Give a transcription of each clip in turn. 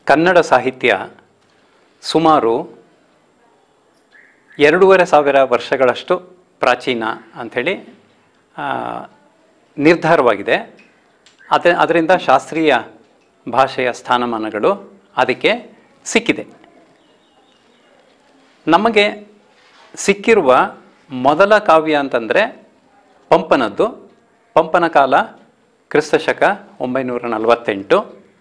ಕನ್ನಡ ಸಾಹಿತ್ಯ ಸುಮಾರು ಎರಡೂವರೆ ಸಾವಿರ ವರ್ಷಗಳಷ್ಟು ಪ್ರಾಚೀನ ಅಂಥೇಳಿ ಆ, ನಿರ್ಧಾರವಾಗಿದೆ ಅದ ಅದರಿಂದ ಶಾಸ್ತ್ರೀಯ ಭಾಷೆಯ ಸ್ಥಾನಮಾನಗಳು ಅದಕ್ಕೆ ಸಿಕ್ಕಿದೆ ನಮಗೆ ಸಿಕ್ಕಿರುವ ಮೊದಲ ಕಾವ್ಯ ಅಂತಂದರೆ ಪಂಪನದ್ದು ಪಂಪನ ಕಾಲ ಕ್ರಿಸ್ತಶಕ ಒಂಬೈನೂರ ನಲವತ್ತೆಂಟು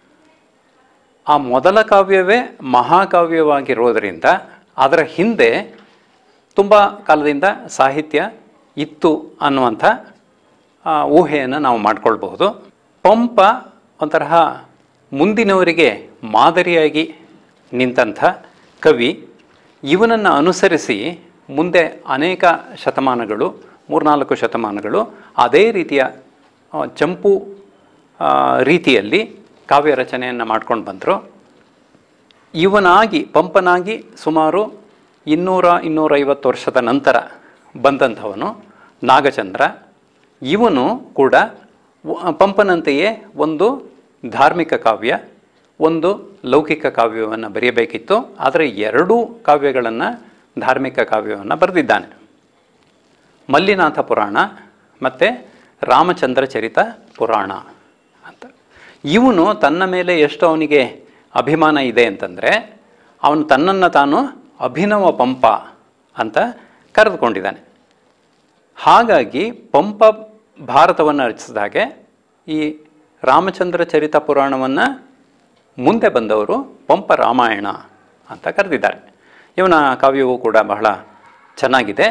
ಆ ಮೊದಲ ಕಾವ್ಯವೇ ಮಹಾಕಾವ್ಯವಾಗಿರೋದರಿಂದ ಅದರ ಹಿಂದೆ ತುಂಬ ಕಾಲದಿಂದ ಸಾಹಿತ್ಯ ಇತ್ತು ಅನ್ನುವಂಥ ಆ, ಊಹೆಯನ್ನು ನಾವು ಮಾಡ್ಕೊಳ್ಬಹುದು ಪಂಪ ಒಂತರಹ ಮುಂದಿನವರಿಗೆ ಮಾದರಿಯಾಗಿ ನಿಂತಹ ಕವಿ ಇವನನ್ನು ಅನುಸರಿಸಿ ಮುಂದೆ ಅನೇಕ ಶತಮಾನಗಳು ಮೂರ್ನಾಲ್ಕು ಶತಮಾನಗಳು ಅದೇ ರೀತಿಯ ಆ, ಚಂಪು ಆ, ರೀತಿಯಲ್ಲಿ ಕಾವ್ಯ ರಚನೆಯನ್ನು ಮಾಡ್ಕೊಂಡು ಬಂದರು ಇವನಾಗಿ ಪಂಪನಾಗಿ ಸುಮಾರು ಇನ್ನೂರ ಇನ್ನೂರೈವತ್ತು ವರ್ಷದ ನಂತರ ಬಂದಂಥವನು ನಾಗಚಂದ್ರ ಇವನು ಕೂಡ ವ- ಪಂಪನಂತೆಯೇ ಒಂದು ಧಾರ್ಮಿಕ ಕಾವ್ಯ ಒಂದು ಲೌಕಿಕ ಕಾವ್ಯವನ್ನು ಬರೆಯಬೇಕಿತ್ತು ಆದರೆ ಎರಡೂ ಕಾವ್ಯಗಳನ್ನು ಧಾರ್ಮಿಕ ಕಾವ್ಯವನ್ನು ಬರೆದಿದ್ದಾನೆ ಮಲ್ಲಿನಾಥ ಪುರಾಣ ಮತ್ತು ರಾಮಚಂದ್ರ ಚರಿತ ಪುರಾಣ ಅಂತ ಇವನು ತನ್ನ ಮೇಲೆ ಎಷ್ಟು ಅವನಿಗೆ ಅಭಿಮಾನ ಇದೆ ಅಂತಂದರೆ ಅವನು ತನ್ನನ್ನು ತಾನು ಅಭಿನವ ಪಂಪ ಅಂತ ಕರೆದುಕೊಂಡಿದ್ದಾನೆ ಹಾಗಾಗಿ ಪಂಪ ಭಾರತವನ್ನು ರಚಿಸಿದಾಗೆ ಈ ರಾಮಚಂದ್ರ ಚರಿತ ಪುರಾಣವನ್ನು ಮುಂದೆ ಬಂದವರು ಪಂಪ ರಾಮಾಯಣ ಅಂತ ಕರೆದಿದ್ದಾರೆ ಇವನ ಕಾವ್ಯವು ಕೂಡ ಬಹಳ ಚೆನ್ನಾಗಿದೆ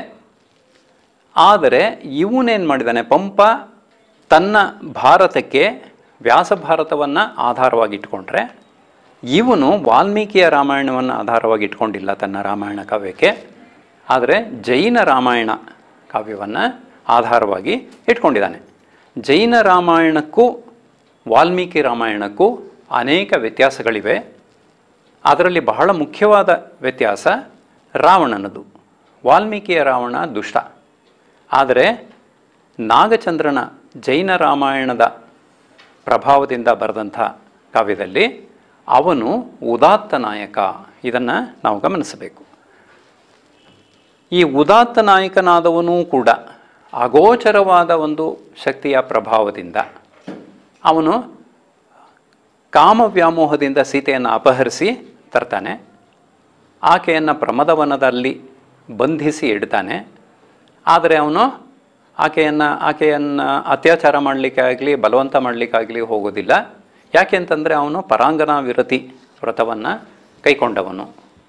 ಆದರೆ ಇವನೇನು ಮಾಡಿದ್ದಾನೆ ಪಂಪ ತನ್ನ ಭಾರತಕ್ಕೆ ವ್ಯಾಸ ಭಾರತವನ್ನು ಆಧಾರವಾಗಿ ಇಟ್ಕೊಂಡ್ರೆ ಇವನು ವಾಲ್ಮೀಕಿಯ ರಾಮಾಯಣವನ್ನು ಆಧಾರವಾಗಿ ಇಟ್ಕೊಂಡಿಲ್ಲ ತನ್ನ ರಾಮಾಯಣ ಕಾವ್ಯಕ್ಕೆ ಆದರೆ ಜೈನ ರಾಮಾಯಣ ಕಾವ್ಯವನ್ನು ಆಧಾರವಾಗಿ ಇಟ್ಕೊಂಡಿದ್ದಾನೆ ಜೈನ ರಾಮಾಯಣಕ್ಕೂ ವಾಲ್ಮೀಕಿ ರಾಮಾಯಣಕ್ಕೂ ಅನೇಕ ವ್ಯತ್ಯಾಸಗಳಿವೆ ಅದರಲ್ಲಿ ಬಹಳ ಮುಖ್ಯವಾದ ವ್ಯತ್ಯಾಸ ರಾವಣನದು ವಾಲ್ಮೀಕಿಯ ರಾವಣ ದುಷ್ಟ ಆದರೆ ನಾಗಚಂದ್ರನ ಜೈನ ರಾಮಾಯಣದ ಪ್ರಭಾವದಿಂದ ಬರೆದಂಥ ಕಾವ್ಯದಲ್ಲಿ ಅವನು ಉದಾತ್ತ ನಾಯಕ ಇದನ್ನು ನಾವು ಗಮನಿಸಬೇಕು ಈ ಉದಾತ್ತ ನಾಯಕನಾದವನೂ ಕೂಡ ಅಗೋಚರವಾದ ಒಂದು ಶಕ್ತಿಯ ಪ್ರಭಾವದಿಂದ ಅವನು ಕಾಮ ವ್ಯಾಮೋಹದಿಂದ ಸೀತೆಯನ್ನು ಅಪಹರಿಸಿ ತರ್ತಾನೆ ಆಕೆಯನ್ನು ಪ್ರಮದವನದಲ್ಲಿ ಬಂಧಿಸಿ ಇಡ್ತಾನೆ ಆದರೆ ಅವನು ಆಕೆಯನ್ನು ಆಕೆಯನ್ನು ಅತ್ಯಾಚಾರ ಮಾಡಲಿಕ್ಕೆ ಆಗಲಿ ಬಲವಂತ ಮಾಡಲಿಕ್ಕಾಗಲಿ ಹೋಗೋದಿಲ್ಲ ಯಾಕೆ ಅಂತಂದರೆ ಅವನು ಪರಾಂಗನಾ ವಿರತಿ ವ್ರತವನ್ನು ಕೈಕೊಂಡವನು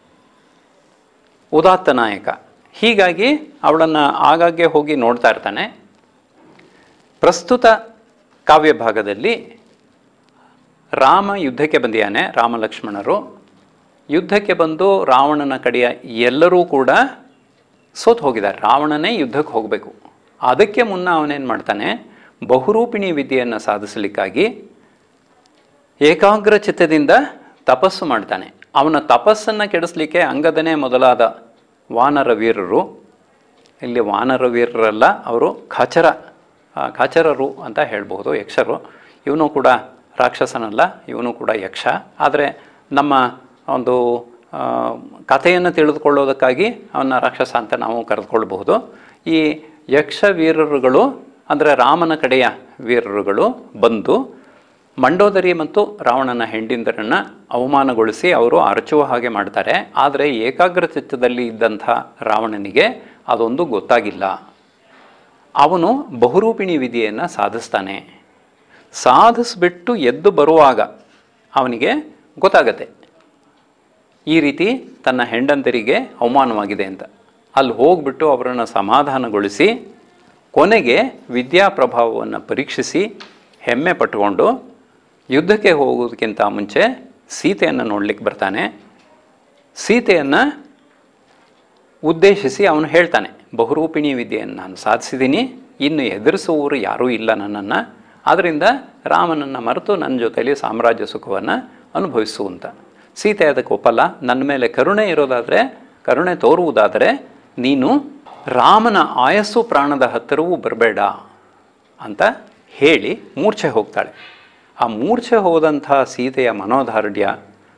ಉದಾತ್ತ ನಾಯಕ ಹೀಗಾಗಿ ಅವಳನ್ನು ಆಗಾಗ್ಗೆ ಹೋಗಿ ನೋಡ್ತಾ ಇರ್ತಾನೆ ಪ್ರಸ್ತುತ ಕಾವ್ಯ ಭಾಗದಲ್ಲಿ ರಾಮ ಯುದ್ಧಕ್ಕೆ ಬಂದಿಯಾನೆ ರಾಮ ಲಕ್ಷ್ಮಣರು ಯುದ್ಧಕ್ಕೆ ಬಂದು ರಾವಣನ ಕಡೆಯ ಎಲ್ಲರೂ ಕೂಡ ಸೋತು ಹೋಗಿದ್ದಾರೆ ರಾವಣನೇ ಯುದ್ಧಕ್ಕೆ ಹೋಗಬೇಕು ಅದಕ್ಕೆ ಮುನ್ನ ಅವನೇನು ಮಾಡ್ತಾನೆ ಬಹುರೂಪಿಣಿ ವಿದ್ಯೆಯನ್ನು ಸಾಧಿಸಲಿಕ್ಕಾಗಿ ಏಕಾಗ್ರ ಚಿತ್ತದಿಂದ ತಪಸ್ಸು ಮಾಡ್ತಾನೆ ಅವನ ತಪಸ್ಸನ್ನು ಕೆಡಿಸ್ಲಿಕ್ಕೆ ಅಂಗದನೇ ಮೊದಲಾದ ವಾನರ ವೀರರು ಇಲ್ಲಿ ವಾನರ ವೀರರಲ್ಲ ಅವರು ಖಚರ ಆ, ಖಚರರು ಅಂತ ಹೇಳ್ಬೋದು ಯಕ್ಷರು ಇವನು ಕೂಡ ರಾಕ್ಷಸನಲ್ಲ ಇವನು ಕೂಡ ಯಕ್ಷ ಆದರೆ ನಮ್ಮ ಒಂದು ಆ, ಕಥೆಯನ್ನು ತಿಳಿದುಕೊಳ್ಳೋದಕ್ಕಾಗಿ ಅವನ ರಾಕ್ಷಸ ಅಂತ ನಾವು ಕರೆದುಕೊಳ್ಬಹುದು ಈ ಯಕ್ಷ ವೀರರುಗಳು ಅಂದರೆ ರಾಮನ ಕಡೆಯ ವೀರರುಗಳು ಬಂದು ಮಂಡೋದರಿ ಮತ್ತು ರಾವಣನ ಹೆಂಡಿಂದರನ್ನು ಅವಮಾನಗೊಳಿಸಿ ಅವರು ಅರಚುವ ಹಾಗೆ ಮಾಡ್ತಾರೆ ಆದರೆ ಏಕಾಗ್ರ ಚಿತ್ತದಲ್ಲಿ ಇದ್ದಂಥ ರಾವಣನಿಗೆ ಅದೊಂದು ಗೊತ್ತಾಗಿಲ್ಲ ಅವನು ಬಹುರೂಪಿಣಿ ವಿಧಿಯನ್ನು ಸಾಧಿಸ್ತಾನೆ ಸಾಧಿಸ್ಬಿಟ್ಟು ಎದ್ದು ಬರುವಾಗ ಅವನಿಗೆ ಗೊತ್ತಾಗತ್ತೆ ಈ ರೀತಿ ತನ್ನ ಹೆಂಡಂದರಿಗೆ ಅವಮಾನವಾಗಿದೆ ಅಂತ ಅಲ್ಲಿ ಹೋಗ್ಬಿಟ್ಟು ಅವರನ್ನು ಸಮಾಧಾನಗೊಳಿಸಿ ಕೊನೆಗೆ ವಿದ್ಯಾ ಪ್ರಭಾವವನ್ನು ಪರೀಕ್ಷಿಸಿ ಹೆಮ್ಮೆ ಪಟ್ಟುಕೊಂಡು ಯುದ್ಧಕ್ಕೆ ಹೋಗೋದಕ್ಕಿಂತ ಮುಂಚೆ ಸೀತೆಯನ್ನು ನೋಡ್ಲಿಕ್ಕೆ ಬರ್ತಾನೆ ಸೀತೆಯನ್ನು ಉದ್ದೇಶಿಸಿ ಅವನು ಹೇಳ್ತಾನೆ ಬಹುರೂಪಿಣಿ ವಿದ್ಯೆಯನ್ನು ನಾನು ಸಾಧಿಸಿದ್ದೀನಿ ಇನ್ನು ಎದುರಿಸುವವರು ಯಾರೂ ಇಲ್ಲ ನನ್ನನ್ನು ಆದ್ದರಿಂದ ರಾಮನನ್ನು ಮರೆತು ನನ್ನ ಜೊತೆಯಲ್ಲಿ ಸಾಮ್ರಾಜ್ಯ ಸುಖವನ್ನು ಅನುಭವಿಸು ಅಂತ ಸೀತೆ ಅದಕ್ಕೆ ಒಪ್ಪಲ್ಲ ನನ್ನ ಮೇಲೆ ಕರುಣೆ ಇರೋದಾದರೆ ಕರುಣೆ ತೋರುವುದಾದರೆ ನೀನು ರಾಮನ ಆಯಸ್ಸು ಪ್ರಾಣದ ಹತ್ತಿರವೂ ಬರಬೇಡ ಅಂತ ಹೇಳಿ ಮೂರ್ಛೆ ಹೋಗ್ತಾಳೆ ಆ ಮೂರ್ಛೆ ಹೋದಂಥ ಸೀತೆಯ ಮನೋದಾರ್ಢ್ಯ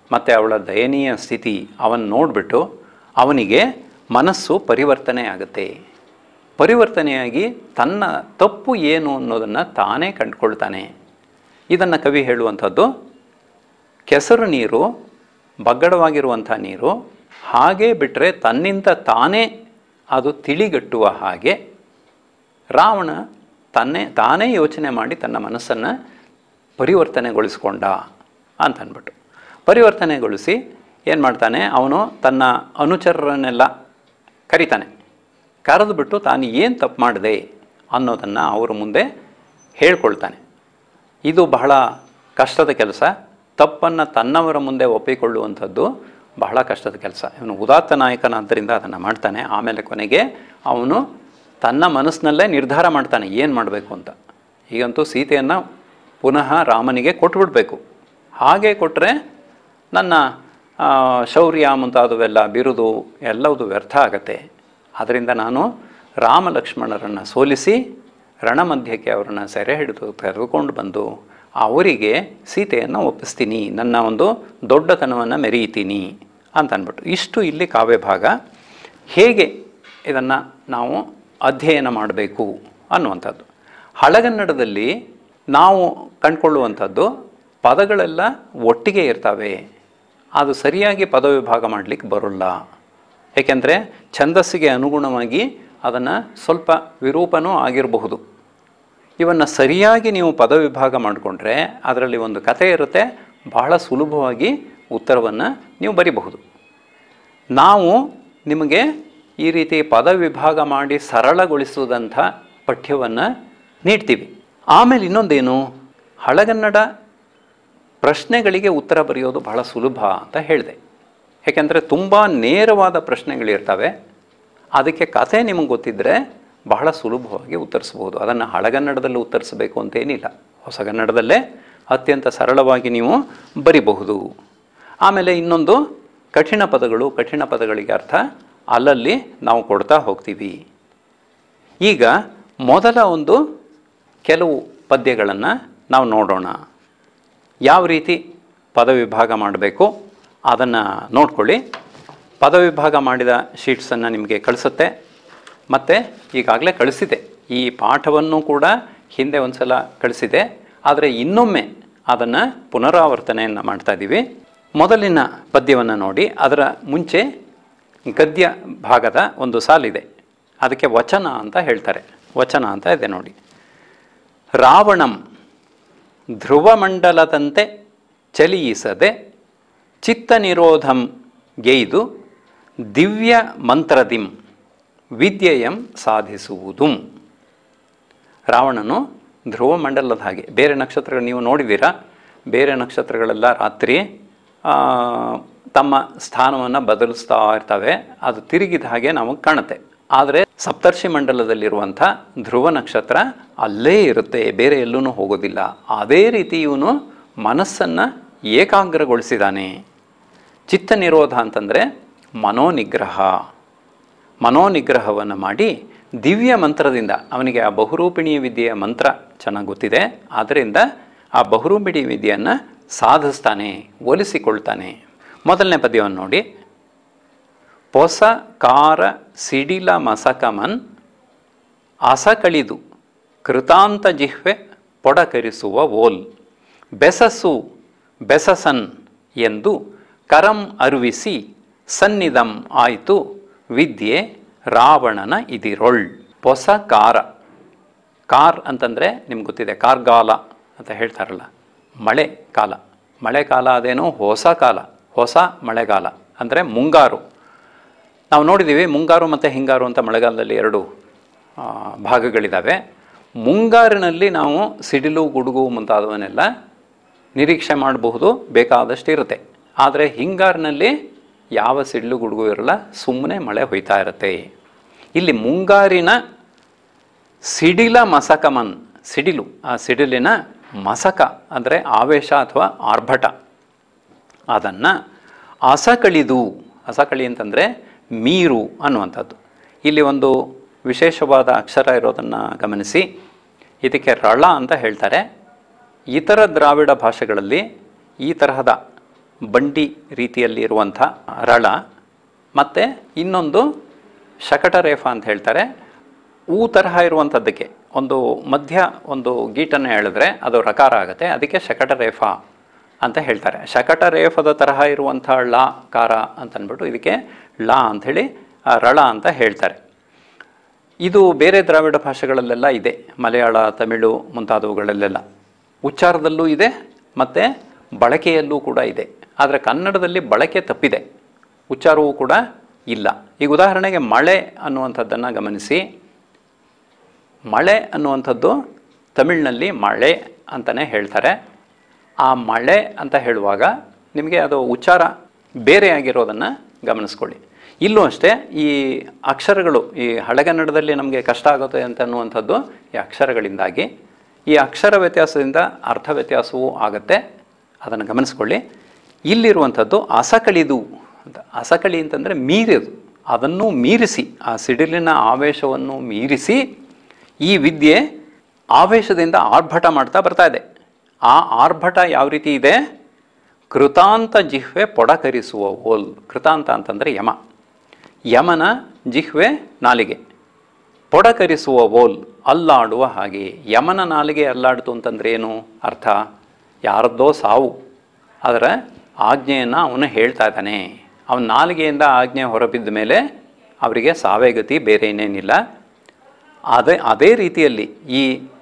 ಮತ್ತು ಅವಳ ದಯನೀಯ ಸ್ಥಿತಿ ಅವನು ನೋಡಿಬಿಟ್ಟು ಅವನಿಗೆ ಮನಸ್ಸು ಪರಿವರ್ತನೆ ಆಗುತ್ತೆ ಪರಿವರ್ತನೆಯಾಗಿ ತನ್ನ ತಪ್ಪು ಏನು ಅನ್ನೋದನ್ನು ತಾನೇ ಕಂಡುಕೊಳ್ತಾನೆ ಇದನ್ನು ಕವಿ ಹೇಳುವಂಥದ್ದು ಕೆಸರು ನೀರು ಬಗ್ಗಡವಾಗಿರುವಂಥ ನೀರು ಹಾಗೇ ಬಿಟ್ಟರೆ ತನ್ನಿಂದ ತಾನೇ ಅದು ತಿಳಿಗಟ್ಟುವ ಹಾಗೆ ರಾವಣ ತನ್ನೇ ತಾನೇ ಯೋಚನೆ ಮಾಡಿ ತನ್ನ ಮನಸ್ಸನ್ನು ಪರಿವರ್ತನೆಗೊಳಿಸ್ಕೊಂಡ ಅಂತ ಅಂದ್ಬಿಟ್ಟು ಪರಿವರ್ತನೆಗೊಳಿಸಿ ಏನು ಮಾಡ್ತಾನೆ ಅವನು ತನ್ನ ಅನುಚರರನ್ನೆಲ್ಲ ಕರಿತಾನೆ ಕರೆದು ಬಿಟ್ಟು ತಾನು ಏನು ತಪ್ಪು ಮಾಡಿದೆ ಅನ್ನೋದನ್ನು ಅವರ ಮುಂದೆ ಹೇಳ್ಕೊಳ್ತಾನೆ ಇದು ಬಹಳ ಕಷ್ಟದ ಕೆಲಸ ತಪ್ಪನ್ನು ತನ್ನವರ ಮುಂದೆ ಒಪ್ಪಿಕೊಳ್ಳುವಂಥದ್ದು ಬಹಳ ಕಷ್ಟದ ಕೆಲಸ ಇವನು ಉದಾತ್ತ ನಾಯಕನಾದ್ದರಿಂದ ಅದನ್ನು ಮಾಡ್ತಾನೆ ಆಮೇಲೆ ಕೊನೆಗೆ ಅವನು ತನ್ನ ಮನಸ್ಸಿನಲ್ಲೇ ನಿರ್ಧಾರ ಮಾಡ್ತಾನೆ ಏನು ಮಾಡಬೇಕು ಅಂತ ಈಗಂತೂ ಸೀತೆಯನ್ನು ಪುನಃ ರಾಮನಿಗೆ ಕೊಟ್ಬಿಡ್ಬೇಕು ಹಾಗೆ ಕೊಟ್ಟರೆ ನನ್ನ ಆ, ಶೌರ್ಯ ಮುಂತಾದವೆಲ್ಲ ಬಿರುದು ಎಲ್ಲವುದು ವ್ಯರ್ಥ ಆಗತ್ತೆ ಆದ್ದರಿಂದ ನಾನು ರಾಮ ಲಕ್ಷ್ಮಣರನ್ನು ಸೋಲಿಸಿ ರಣಮಧ್ಯಕ್ಕೆ ಅವರನ್ನು ಸೆರೆ ಹಿಡಿದು ಕರೆದುಕೊಂಡು ಬಂದು ಅವರಿಗೆ ಸೀತೆಯನ್ನು ಒಪ್ಪಿಸ್ತೀನಿ ನನ್ನ ಒಂದು ದೊಡ್ಡತನವನ್ನು ಮೆರೆಯುತ್ತೀನಿ ಅಂತ ಅಂದ್ಬಿಟ್ಟು ಇಷ್ಟು ಇಲ್ಲಿ ಕಾವ್ಯ ಭಾಗ ಹೇಗೆ ಇದನ್ನು ನಾವು ಅಧ್ಯಯನ ಮಾಡಬೇಕು ಅನ್ನುವಂಥದ್ದು ಹಳಗನ್ನಡದಲ್ಲಿ ನಾವು ಕಂಡುಕೊಳ್ಳುವಂಥದ್ದು ಪದಗಳೆಲ್ಲ ಒಟ್ಟಿಗೆ ಇರ್ತವೆ ಅದು ಸರಿಯಾಗಿ ಪದವಿಭಾಗ ಮಾಡಲಿಕ್ಕೆ ಬರೋಲ್ಲ ಏಕೆಂದರೆ ಛಂದಸ್ಸಿಗೆ ಅನುಗುಣವಾಗಿ ಅದನ್ನು ಸ್ವಲ್ಪ ವಿರೂಪನೂ ಆಗಿರಬಹುದು ಇವನ್ನು ಸರಿಯಾಗಿ ನೀವು ಪದವಿಭಾಗ ಮಾಡಿಕೊಂಡ್ರೆ ಅದರಲ್ಲಿ ಒಂದು ಕಥೆ ಇರುತ್ತೆ ಬಹಳ ಸುಲಭವಾಗಿ ಉತ್ತರವನ್ನು ನೀವು ಬರಿಬಹುದು ನಾವು ನಿಮಗೆ ಈ ರೀತಿ ಪದವಿಭಾಗ ಮಾಡಿ ಸರಳಗೊಳಿಸುವುದಂಥ ಪಠ್ಯವನ್ನು ನೀಡ್ತೀವಿ ಆಮೇಲೆ ಇನ್ನೊಂದೇನು ಹಳಗನ್ನಡ ಪ್ರಶ್ನೆಗಳಿಗೆ ಉತ್ತರ ಬರೆಯೋದು ಬಹಳ ಸುಲಭ ಅಂತ ಹೇಳಿದೆ ಯಾಕೆಂದರೆ ತುಂಬ ನೇರವಾದ ಪ್ರಶ್ನೆಗಳಿರ್ತವೆ ಅದಕ್ಕೆ ಕಥೆ ನಿಮಗೆ ಗೊತ್ತಿದ್ದರೆ ಬಹಳ ಸುಲಭವಾಗಿ ಉತ್ತರಿಸ್ಬೋದು ಅದನ್ನು ಹಳಗನ್ನಡದಲ್ಲಿ ಉತ್ತರಿಸಬೇಕು ಅಂತೇನಿಲ್ಲ ಹೊಸಗನ್ನಡದಲ್ಲೇ ಅತ್ಯಂತ ಸರಳವಾಗಿ ನೀವು ಬರಿಬಹುದು ಆಮೇಲೆ ಇನ್ನೊಂದು ಕಠಿಣ ಪದಗಳು ಕಠಿಣ ಪದಗಳಿಗೆ ಅರ್ಥ ಅಲ್ಲಲ್ಲಿ ನಾವು ಕೊಡ್ತಾ ಹೋಗ್ತೀವಿ ಈಗ ಮೊದಲ ಒಂದು ಕೆಲವು ಪದ್ಯಗಳನ್ನು ನಾವು ನೋಡೋಣ ಯಾವ ರೀತಿ ಪದವಿಭಾಗ ಮಾಡಬೇಕು ಅದನ್ನು ನೋಡ್ಕೊಳ್ಳಿ ಪದವಿಭಾಗ ಮಾಡಿದ ಶೀಟ್ಸನ್ನು ನಿಮಗೆ ಕಳಿಸುತ್ತೆ ಮತ್ತು ಈಗಾಗಲೇ ಕಳಿಸಿದೆ ಈ ಪಾಠವನ್ನು ಕೂಡ ಹಿಂದೆ ಒಂದು ಸಲ ಕಳಿಸಿದೆ ಆದರೆ ಇನ್ನೊಮ್ಮೆ ಅದನ್ನು ಪುನರಾವರ್ತನೆಯನ್ನು ಮಾಡ್ತಾ ಇದ್ದೀವಿ ಮೊದಲಿನ ಪದ್ಯವನ್ನು ನೋಡಿ ಅದರ ಮುಂಚೆ ಗದ್ಯ ಭಾಗದ ಒಂದು ಸಾಲಿದೆ ಅದಕ್ಕೆ ವಚನ ಅಂತ ಹೇಳ್ತಾರೆ ವಚನ ಅಂತ ಇದೆ ನೋಡಿ ರಾವಣಂ ಧ್ರುವಮಂಡಲದಂತೆ ಚಲಿಯಿಸದೆ ಚಿತ್ತ ನಿರೋಧಂ ಗೆಯ್ದು ದಿವ್ಯ ಮಂತ್ರದಿಂ ವಿದ್ಯೆಯಂ ಸಾಧಿಸುವುದು ರಾವಣನು ಧ್ರುವಮಂಡಲದ ಹಾಗೆ ಬೇರೆ ನಕ್ಷತ್ರಗಳು ನೀವು ನೋಡಿದ್ದೀರಾ ಬೇರೆ ನಕ್ಷತ್ರಗಳೆಲ್ಲ ರಾತ್ರಿ ಆ, ತಮ್ಮ ಸ್ಥಾನವನ್ನು ಬದಲಿಸ್ತಾ ಇರ್ತವೆ ಅದು ತಿರುಗಿದ ಹಾಗೆ ನಮಗೆ ಕಾಣುತ್ತೆ ಆದರೆ ಸಪ್ತರ್ಷಿ ಮಂಡಲದಲ್ಲಿರುವಂಥ ಧ್ರುವ ನಕ್ಷತ್ರ ಅಲ್ಲೇ ಇರುತ್ತೆ ಬೇರೆ ಎಲ್ಲೂ ಹೋಗೋದಿಲ್ಲ ಅದೇ ರೀತಿ ಇವನು ಮನಸ್ಸನ್ನು ಏಕಾಗ್ರಗೊಳಿಸಿದ್ದಾನೆ ಚಿತ್ತ ನಿರೋಧ ಅಂತಂದರೆ ಮನೋನಿಗ್ರಹ ಮನೋನಿಗ್ರಹವನ್ನು ಮಾಡಿ ದಿವ್ಯ ಮಂತ್ರದಿಂದ ಅವನಿಗೆ ಆ ಬಹುರೂಪಿಣಿ ವಿದ್ಯೆಯ ಮಂತ್ರ ಚೆನ್ನಾಗಿ ಗೊತ್ತಿದೆ ಆದ್ದರಿಂದ ಆ ಬಹುರೂಪಿಣಿ ವಿದ್ಯೆಯನ್ನು ಸಾಧಿಸ್ತಾನೆ ಒಲಿಸಿಕೊಳ್ತಾನೆ ಮೊದಲನೇ ಪದ್ಯವನ್ನು ನೋಡಿ ಪೊಸ ಕಾರ ಸಿಡಿಲ ಮಸಕಮನ್ ಅಸಕಳಿದು ಕೃತಾಂತ ಜಿಹ್ವೆ ಪೊಡಕರಿಸುವ ಓಲ್ ಬೆಸಸು ಬೆಸಸನ್ ಎಂದು ಕರಂ ಅರುವಿಸಿ ಸನ್ನಿಧಂ ಆಯಿತು ವಿದ್ಯೆ ರಾವಣನ ಇದಿರೊಳ್ ಹೊಸ ಕಾರ ಕಾರ್ ಅಂತಂದರೆ ನಿಮ್ಗೆ ಗೊತ್ತಿದೆ ಕಾರ್ಗಾಲ ಅಂತ ಹೇಳ್ತಾರಲ್ಲ ಮಳೆ ಕಾಲ ಮಳೆಕಾಲ ಅದೇನು ಹೊಸ ಕಾಲ ಹೊಸ ಮಳೆಗಾಲ ಅಂದರೆ ಮುಂಗಾರು ನಾವು ನೋಡಿದ್ದೀವಿ ಮುಂಗಾರು ಮತ್ತು ಹಿಂಗಾರು ಅಂತ ಮಳೆಗಾಲದಲ್ಲಿ ಎರಡು ಆ, ಭಾಗಗಳಿದ್ದಾವೆ ಮುಂಗಾರಿನಲ್ಲಿ ನಾವು ಸಿಡಿಲು ಗುಡುಗು ಮುಂತಾದವನ್ನೆಲ್ಲ ನಿರೀಕ್ಷೆ ಮಾಡಬಹುದು ಬೇಕಾದಷ್ಟು ಇರುತ್ತೆ ಆದರೆ ಹಿಂಗಾರಿನಲ್ಲಿ ಯಾವ ಸಿಡಿಲು ಗುಡುಗು ಇರಲ್ಲ ಸುಮ್ಮನೆ ಮಳೆ ಹೊಯ್ತಾ ಇರುತ್ತೆ ಇಲ್ಲಿ ಮುಂಗಾರಿನ ಸಿಡಿಲ ಮಸಕಮನ್ ಸಿಡಿಲು ಆ ಸಿಡಿಲಿನ ಮಸಕ ಅಂದರೆ ಆವೇಶ ಅಥವಾ ಆರ್ಭಟ ಅದನ್ನು ಅಸಕಳಿದು ಅಸಕಳಿ ಅಂತಂದರೆ ಮೀರು ಅನ್ನುವಂಥದ್ದು ಇಲ್ಲಿ ಒಂದು ವಿಶೇಷವಾದ ಅಕ್ಷರ ಇರೋದನ್ನು ಗಮನಿಸಿ ಇದಕ್ಕೆ ರಳ ಅಂತ ಹೇಳ್ತಾರೆ ಇತರ ದ್ರಾವಿಡ ಭಾಷೆಗಳಲ್ಲಿ ಈ ತರಹದ ಬಂಡಿ ರೀತಿಯಲ್ಲಿ ಇರುವಂಥ ರಳ ಮತ್ತು ಇನ್ನೊಂದು ಶಕಟರೇಫ ಅಂತ ಹೇಳ್ತಾರೆ ಊ ತರಹ ಇರುವಂಥದ್ದಕ್ಕೆ ಒಂದು ಮಧ್ಯ ಒಂದು ಗೀಟನ್ನು ಹೇಳಿದ್ರೆ ಅದು ರಕಾರ ಆಗುತ್ತೆ ಅದಕ್ಕೆ ಶಕಟರೇಫ ಅಂತ ಹೇಳ್ತಾರೆ ಶಕಟರೇಫದ ತರಹ ಇರುವಂಥ ಳ ಕಾರ ಅಂತಂದ್ಬಿಟ್ಟು ಇದಕ್ಕೆ ಳ ಅಂಥೇಳಿ ಆ, ರಳ ಅಂತ ಹೇಳ್ತಾರೆ ಇದು ಬೇರೆ ದ್ರಾವಿಡ ಭಾಷೆಗಳಲ್ಲೆಲ್ಲ ಇದೆ ಮಲಯಾಳ ತಮಿಳು ಮುಂತಾದವುಗಳಲ್ಲೆಲ್ಲ ಉಚ್ಚಾರದಲ್ಲೂ ಇದೆ ಮತ್ತು ಬಳಕೆಯಲ್ಲೂ ಕೂಡ ಇದೆ ಆದರೆ ಕನ್ನಡದಲ್ಲಿ ಬಳಕೆ ತಪ್ಪಿದೆ ಉಚ್ಚಾರವೂ ಕೂಡ ಇಲ್ಲ ಈಗ ಉದಾಹರಣೆಗೆ ಮಳೆ ಅನ್ನುವಂಥದ್ದನ್ನು ಗಮನಿಸಿ ಮಳೆ ಅನ್ನುವಂಥದ್ದು ತಮಿಳಿನಲ್ಲಿ ಮಳೆ ಅಂತಲೇ ಹೇಳ್ತಾರೆ ಆ ಮಳೆ ಅಂತ ಹೇಳುವಾಗ ನಿಮಗೆ ಅದು ಉಚ್ಚಾರ ಬೇರೆ ಆಗಿರೋದನ್ನು ಗಮನಿಸ್ಕೊಳ್ಳಿ ಇಲ್ಲೂ ಅಷ್ಟೇ ಈ ಅಕ್ಷರಗಳು ಈ ಹಳೆಗನ್ನಡದಲ್ಲಿ ನಮಗೆ ಕಷ್ಟ ಆಗುತ್ತೆ ಅಂತ ಅನ್ನುವಂಥದ್ದು ಈ ಅಕ್ಷರಗಳಿಂದಾಗಿ ಈ ಅಕ್ಷರ ವ್ಯತ್ಯಾಸದಿಂದ ಅರ್ಥ ವ್ಯತ್ಯಾಸವೂ ಆಗುತ್ತೆ ಅದನ್ನು ಗಮನಿಸ್ಕೊಳ್ಳಿ ಇಲ್ಲಿರುವಂಥದ್ದು ಅಸಕಳಿದು ಅಂತ ಅಸಕಳಿ ಅಂತಂದರೆ ಮೀರಿದು ಅದನ್ನು ಮೀರಿಸಿ ಆ ಸಿಡಿಲಿನ ಆವೇಶವನ್ನು ಮೀರಿಸಿ ಈ ವಿದ್ಯೆ ಆವೇಶದಿಂದ ಆರ್ಭಟ ಮಾಡ್ತಾ ಬರ್ತಾ ಇದೆ ಆ ಆರ್ಭಟ ಯಾವ ರೀತಿ ಇದೆ ಕೃತಾಂತ ಜಿಹ್ವೆ ಪೊಡಕರಿಸುವ ಓಲ್ ಕೃತಾಂತ ಅಂತಂದರೆ ಯಮ ಯಮನ ಜಿಹ್ವೆ ನಾಲಿಗೆ ಪೊಡಕರಿಸುವ ಓಲ್ ಅಲ್ಲಾಡುವ ಹಾಗೆ ಯಮನ ನಾಲಿಗೆ ಅಲ್ಲಾಡ್ತು ಅಂತಂದ್ರೆ ಏನು ಅರ್ಥ ಯಾರದ್ದೋ ಸಾವು ಅದರ ಆಜ್ಞೆಯನ್ನು ಅವನು ಹೇಳ್ತಾ ಇದ್ದಾನೆ ಅವನ ನಾಲಿಗೆಯಿಂದ ಆಜ್ಞೆ ಹೊರಬಿದ್ದ ಮೇಲೆ ಅವರಿಗೆ ಸಾವೇ ಗತಿ ಬೇರೆ ಇನ್ನೇನಿಲ್ಲ ಅದೇ ಅದೇ ರೀತಿಯಲ್ಲಿ ಈ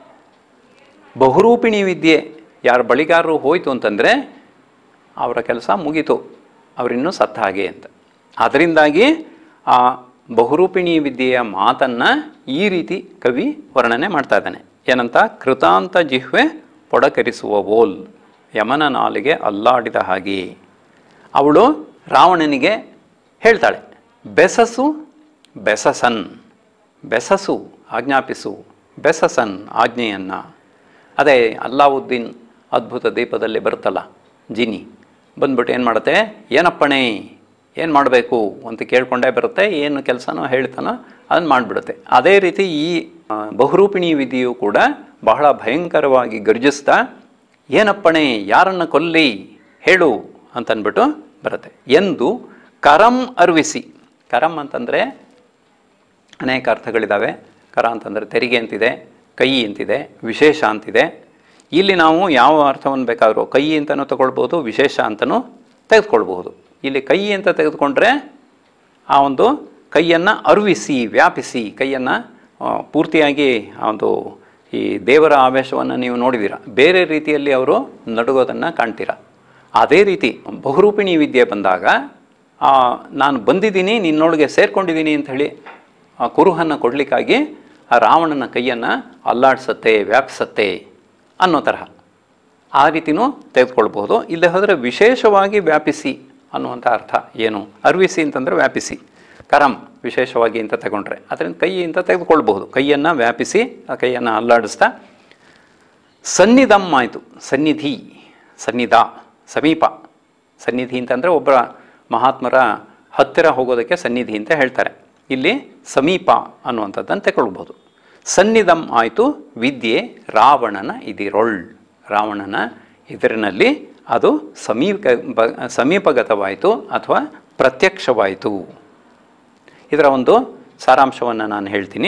ಬಹುರೂಪಿಣಿ ವಿದ್ಯೆ ಯಾರ ಬಳಿಗಾರರು ಹೋಯಿತು ಅಂತಂದರೆ ಅವರ ಕೆಲಸ ಮುಗೀತು ಅವರಿನ್ನೂ ಸತ್ತ ಹಾಗೆ ಅಂತ ಅದರಿಂದಾಗಿ ಆ ಬಹುರೂಪಿಣಿ ವಿದ್ಯೆಯ ಮಾತನ್ನು ಈ ರೀತಿ ಕವಿ ವರ್ಣನೆ ಮಾಡ್ತಾ ಇದ್ದಾನೆ ಏನಂತ ಕೃತಾಂತ ಜಿಹ್ವೆ ಪೊಡಕರಿಸುವ ಓಲ್ ಯಮನ ನಾಲಿಗೆ ಅಲ್ಲಾಡಿದ ಹಾಗೆ ಅವಳು ರಾವಣನಿಗೆ ಹೇಳ್ತಾಳೆ ಬೆಸಸು ಬೆಸಸನ್ ಬೆಸಸು ಆಜ್ಞಾಪಿಸು ಬೆಸಸನ್ ಆಜ್ಞೆಯನ್ನು ಅದೇ ಅಲ್ಲಾವುದ್ದೀನ್ ಅದ್ಭುತ ದೀಪದಲ್ಲಿ ಬರುತ್ತಲ್ಲ ಜಿನಿ ಬಂದ್ಬಿಟ್ಟು ಏನು ಮಾಡುತ್ತೆ ಏನಪ್ಪಣೆ ಏನು ಮಾಡಬೇಕು ಅಂತ ಕೇಳ್ಕೊಂಡೇ ಬರುತ್ತೆ ಏನು ಕೆಲಸನೋ ಹೇಳ್ತಾನೋ ಅದನ್ನು ಮಾಡಿಬಿಡುತ್ತೆ ಅದೇ ರೀತಿ ಈ ಆ, ಬಹುರೂಪಿಣಿ ವಿಧಿಯು ಕೂಡ ಬಹಳ ಭಯಂಕರವಾಗಿ ಗರ್ಜಿಸ್ತಾ ಏನಪ್ಪಣೆ ಯಾರನ್ನು ಕೊಲ್ಲಿ ಹೇಳು ಅಂತನ್ಬಿಟ್ಟು ಬರುತ್ತೆ ಎಂದು ಕರಂ ಅರ್ವಿಸಿ ಕರಂ ಅಂತಂದರೆ ಅನೇಕ ಅರ್ಥಗಳಿದ್ದಾವೆ ಕರ ಅಂತಂದರೆ ತೆರಿಗೆ ಅಂತಿದೆ ಕೈ ಅಂತಿದೆ ವಿಶೇಷ ಅಂತಿದೆ ಇಲ್ಲಿ ನಾವು ಯಾವ ಅರ್ಥವನ್ನು ಬೇಕಾದರೂ ಕೈ ಅಂತಲೂ ತಗೊಳ್ಬೋದು ವಿಶೇಷ ಅಂತಲೂ ತೆಗೆದುಕೊಳ್ಬಹುದು ಇಲ್ಲಿ ಕೈ ಅಂತ ತೆಗೆದುಕೊಂಡ್ರೆ ಆ ಒಂದು ಕೈಯನ್ನು ಅರ್ವಿಸಿ ವ್ಯಾಪಿಸಿ ಕೈಯನ್ನು ಪೂರ್ತಿಯಾಗಿ ಆ ಒಂದು ಈ ದೇವರ ಆವೇಶವನ್ನು ನೀವು ನೋಡಿದ್ದೀರ ಬೇರೆ ರೀತಿಯಲ್ಲಿ ಅವರು ನಡುಗೋದನ್ನು ಕಾಣ್ತೀರ ಅದೇ ರೀತಿ ಬಹುರೂಪಿಣಿ ವಿದ್ಯೆ ಬಂದಾಗ ಆ, ನಾನು ಬಂದಿದ್ದೀನಿ ನಿನ್ನೊಳಗೆ ಸೇರ್ಕೊಂಡಿದ್ದೀನಿ ಅಂತ ಹೇಳಿ ಆ ಕುರುಹನ್ನು ಕೊಡಲಿಕ್ಕಾಗಿ ಆ ರಾವಣನ ಕೈಯನ್ನು ಅಲ್ಲಾಡಿಸತ್ತೆ ವ್ಯಾಪಿಸತ್ತೆ ಅನ್ನೋ ತರಹ ಆ ರೀತಿನೂ ತೆಗೆದುಕೊಳ್ಬಹುದು ಇಲ್ಲದೆ ಹೋದರೆ ವಿಶೇಷವಾಗಿ ವ್ಯಾಪಿಸಿ ಅನ್ನುವಂಥ ಅರ್ಥ ಏನು ಅರ್ವಿಸಿ ಅಂತಂದರೆ ವ್ಯಾಪಿಸಿ ಕರಂ ವಿಶೇಷವಾಗಿ ಅಂತ ತಗೊಂಡ್ರೆ ಅದರಿಂದ ಕೈ ಅಂತ ತೆಗೆದುಕೊಳ್ಬಹುದು ಕೈಯನ್ನು ವ್ಯಾಪಿಸಿ ಆ ಕೈಯನ್ನು ಅಲ್ಲಾಡಿಸ್ತಾ ಸನ್ನಿಧಂ ಆಯಿತು ಸನ್ನಿಧಿ ಸನ್ನಿಧ ಸಮೀಪ ಸನ್ನಿಧಿ ಅಂತಂದರೆ ಒಬ್ಬ ಮಹಾತ್ಮರ ಹತ್ತಿರ ಹೋಗೋದಕ್ಕೆ ಸನ್ನಿಧಿ ಅಂತ ಹೇಳ್ತಾರೆ ಇಲ್ಲಿ ಸಮೀಪ ಅನ್ನುವಂಥದ್ದನ್ನು ತಗೊಳ್ಬೋದು ಸನ್ನಿಧಂ ಆಯಿತು ವಿದ್ಯೆ ರಾವಣನ ಇದಿರೊಳ್ ರಾವಣನ ಇದರಿನಲ್ಲಿ ಅದು ಸಮೀಪ ಬ- ಸಮೀಪಗತವಾಯಿತು ಅಥವಾ ಪ್ರತ್ಯಕ್ಷವಾಯಿತು ಇದರ ಒಂದು ಸಾರಾಂಶವನ್ನು ನಾನು ಹೇಳ್ತೀನಿ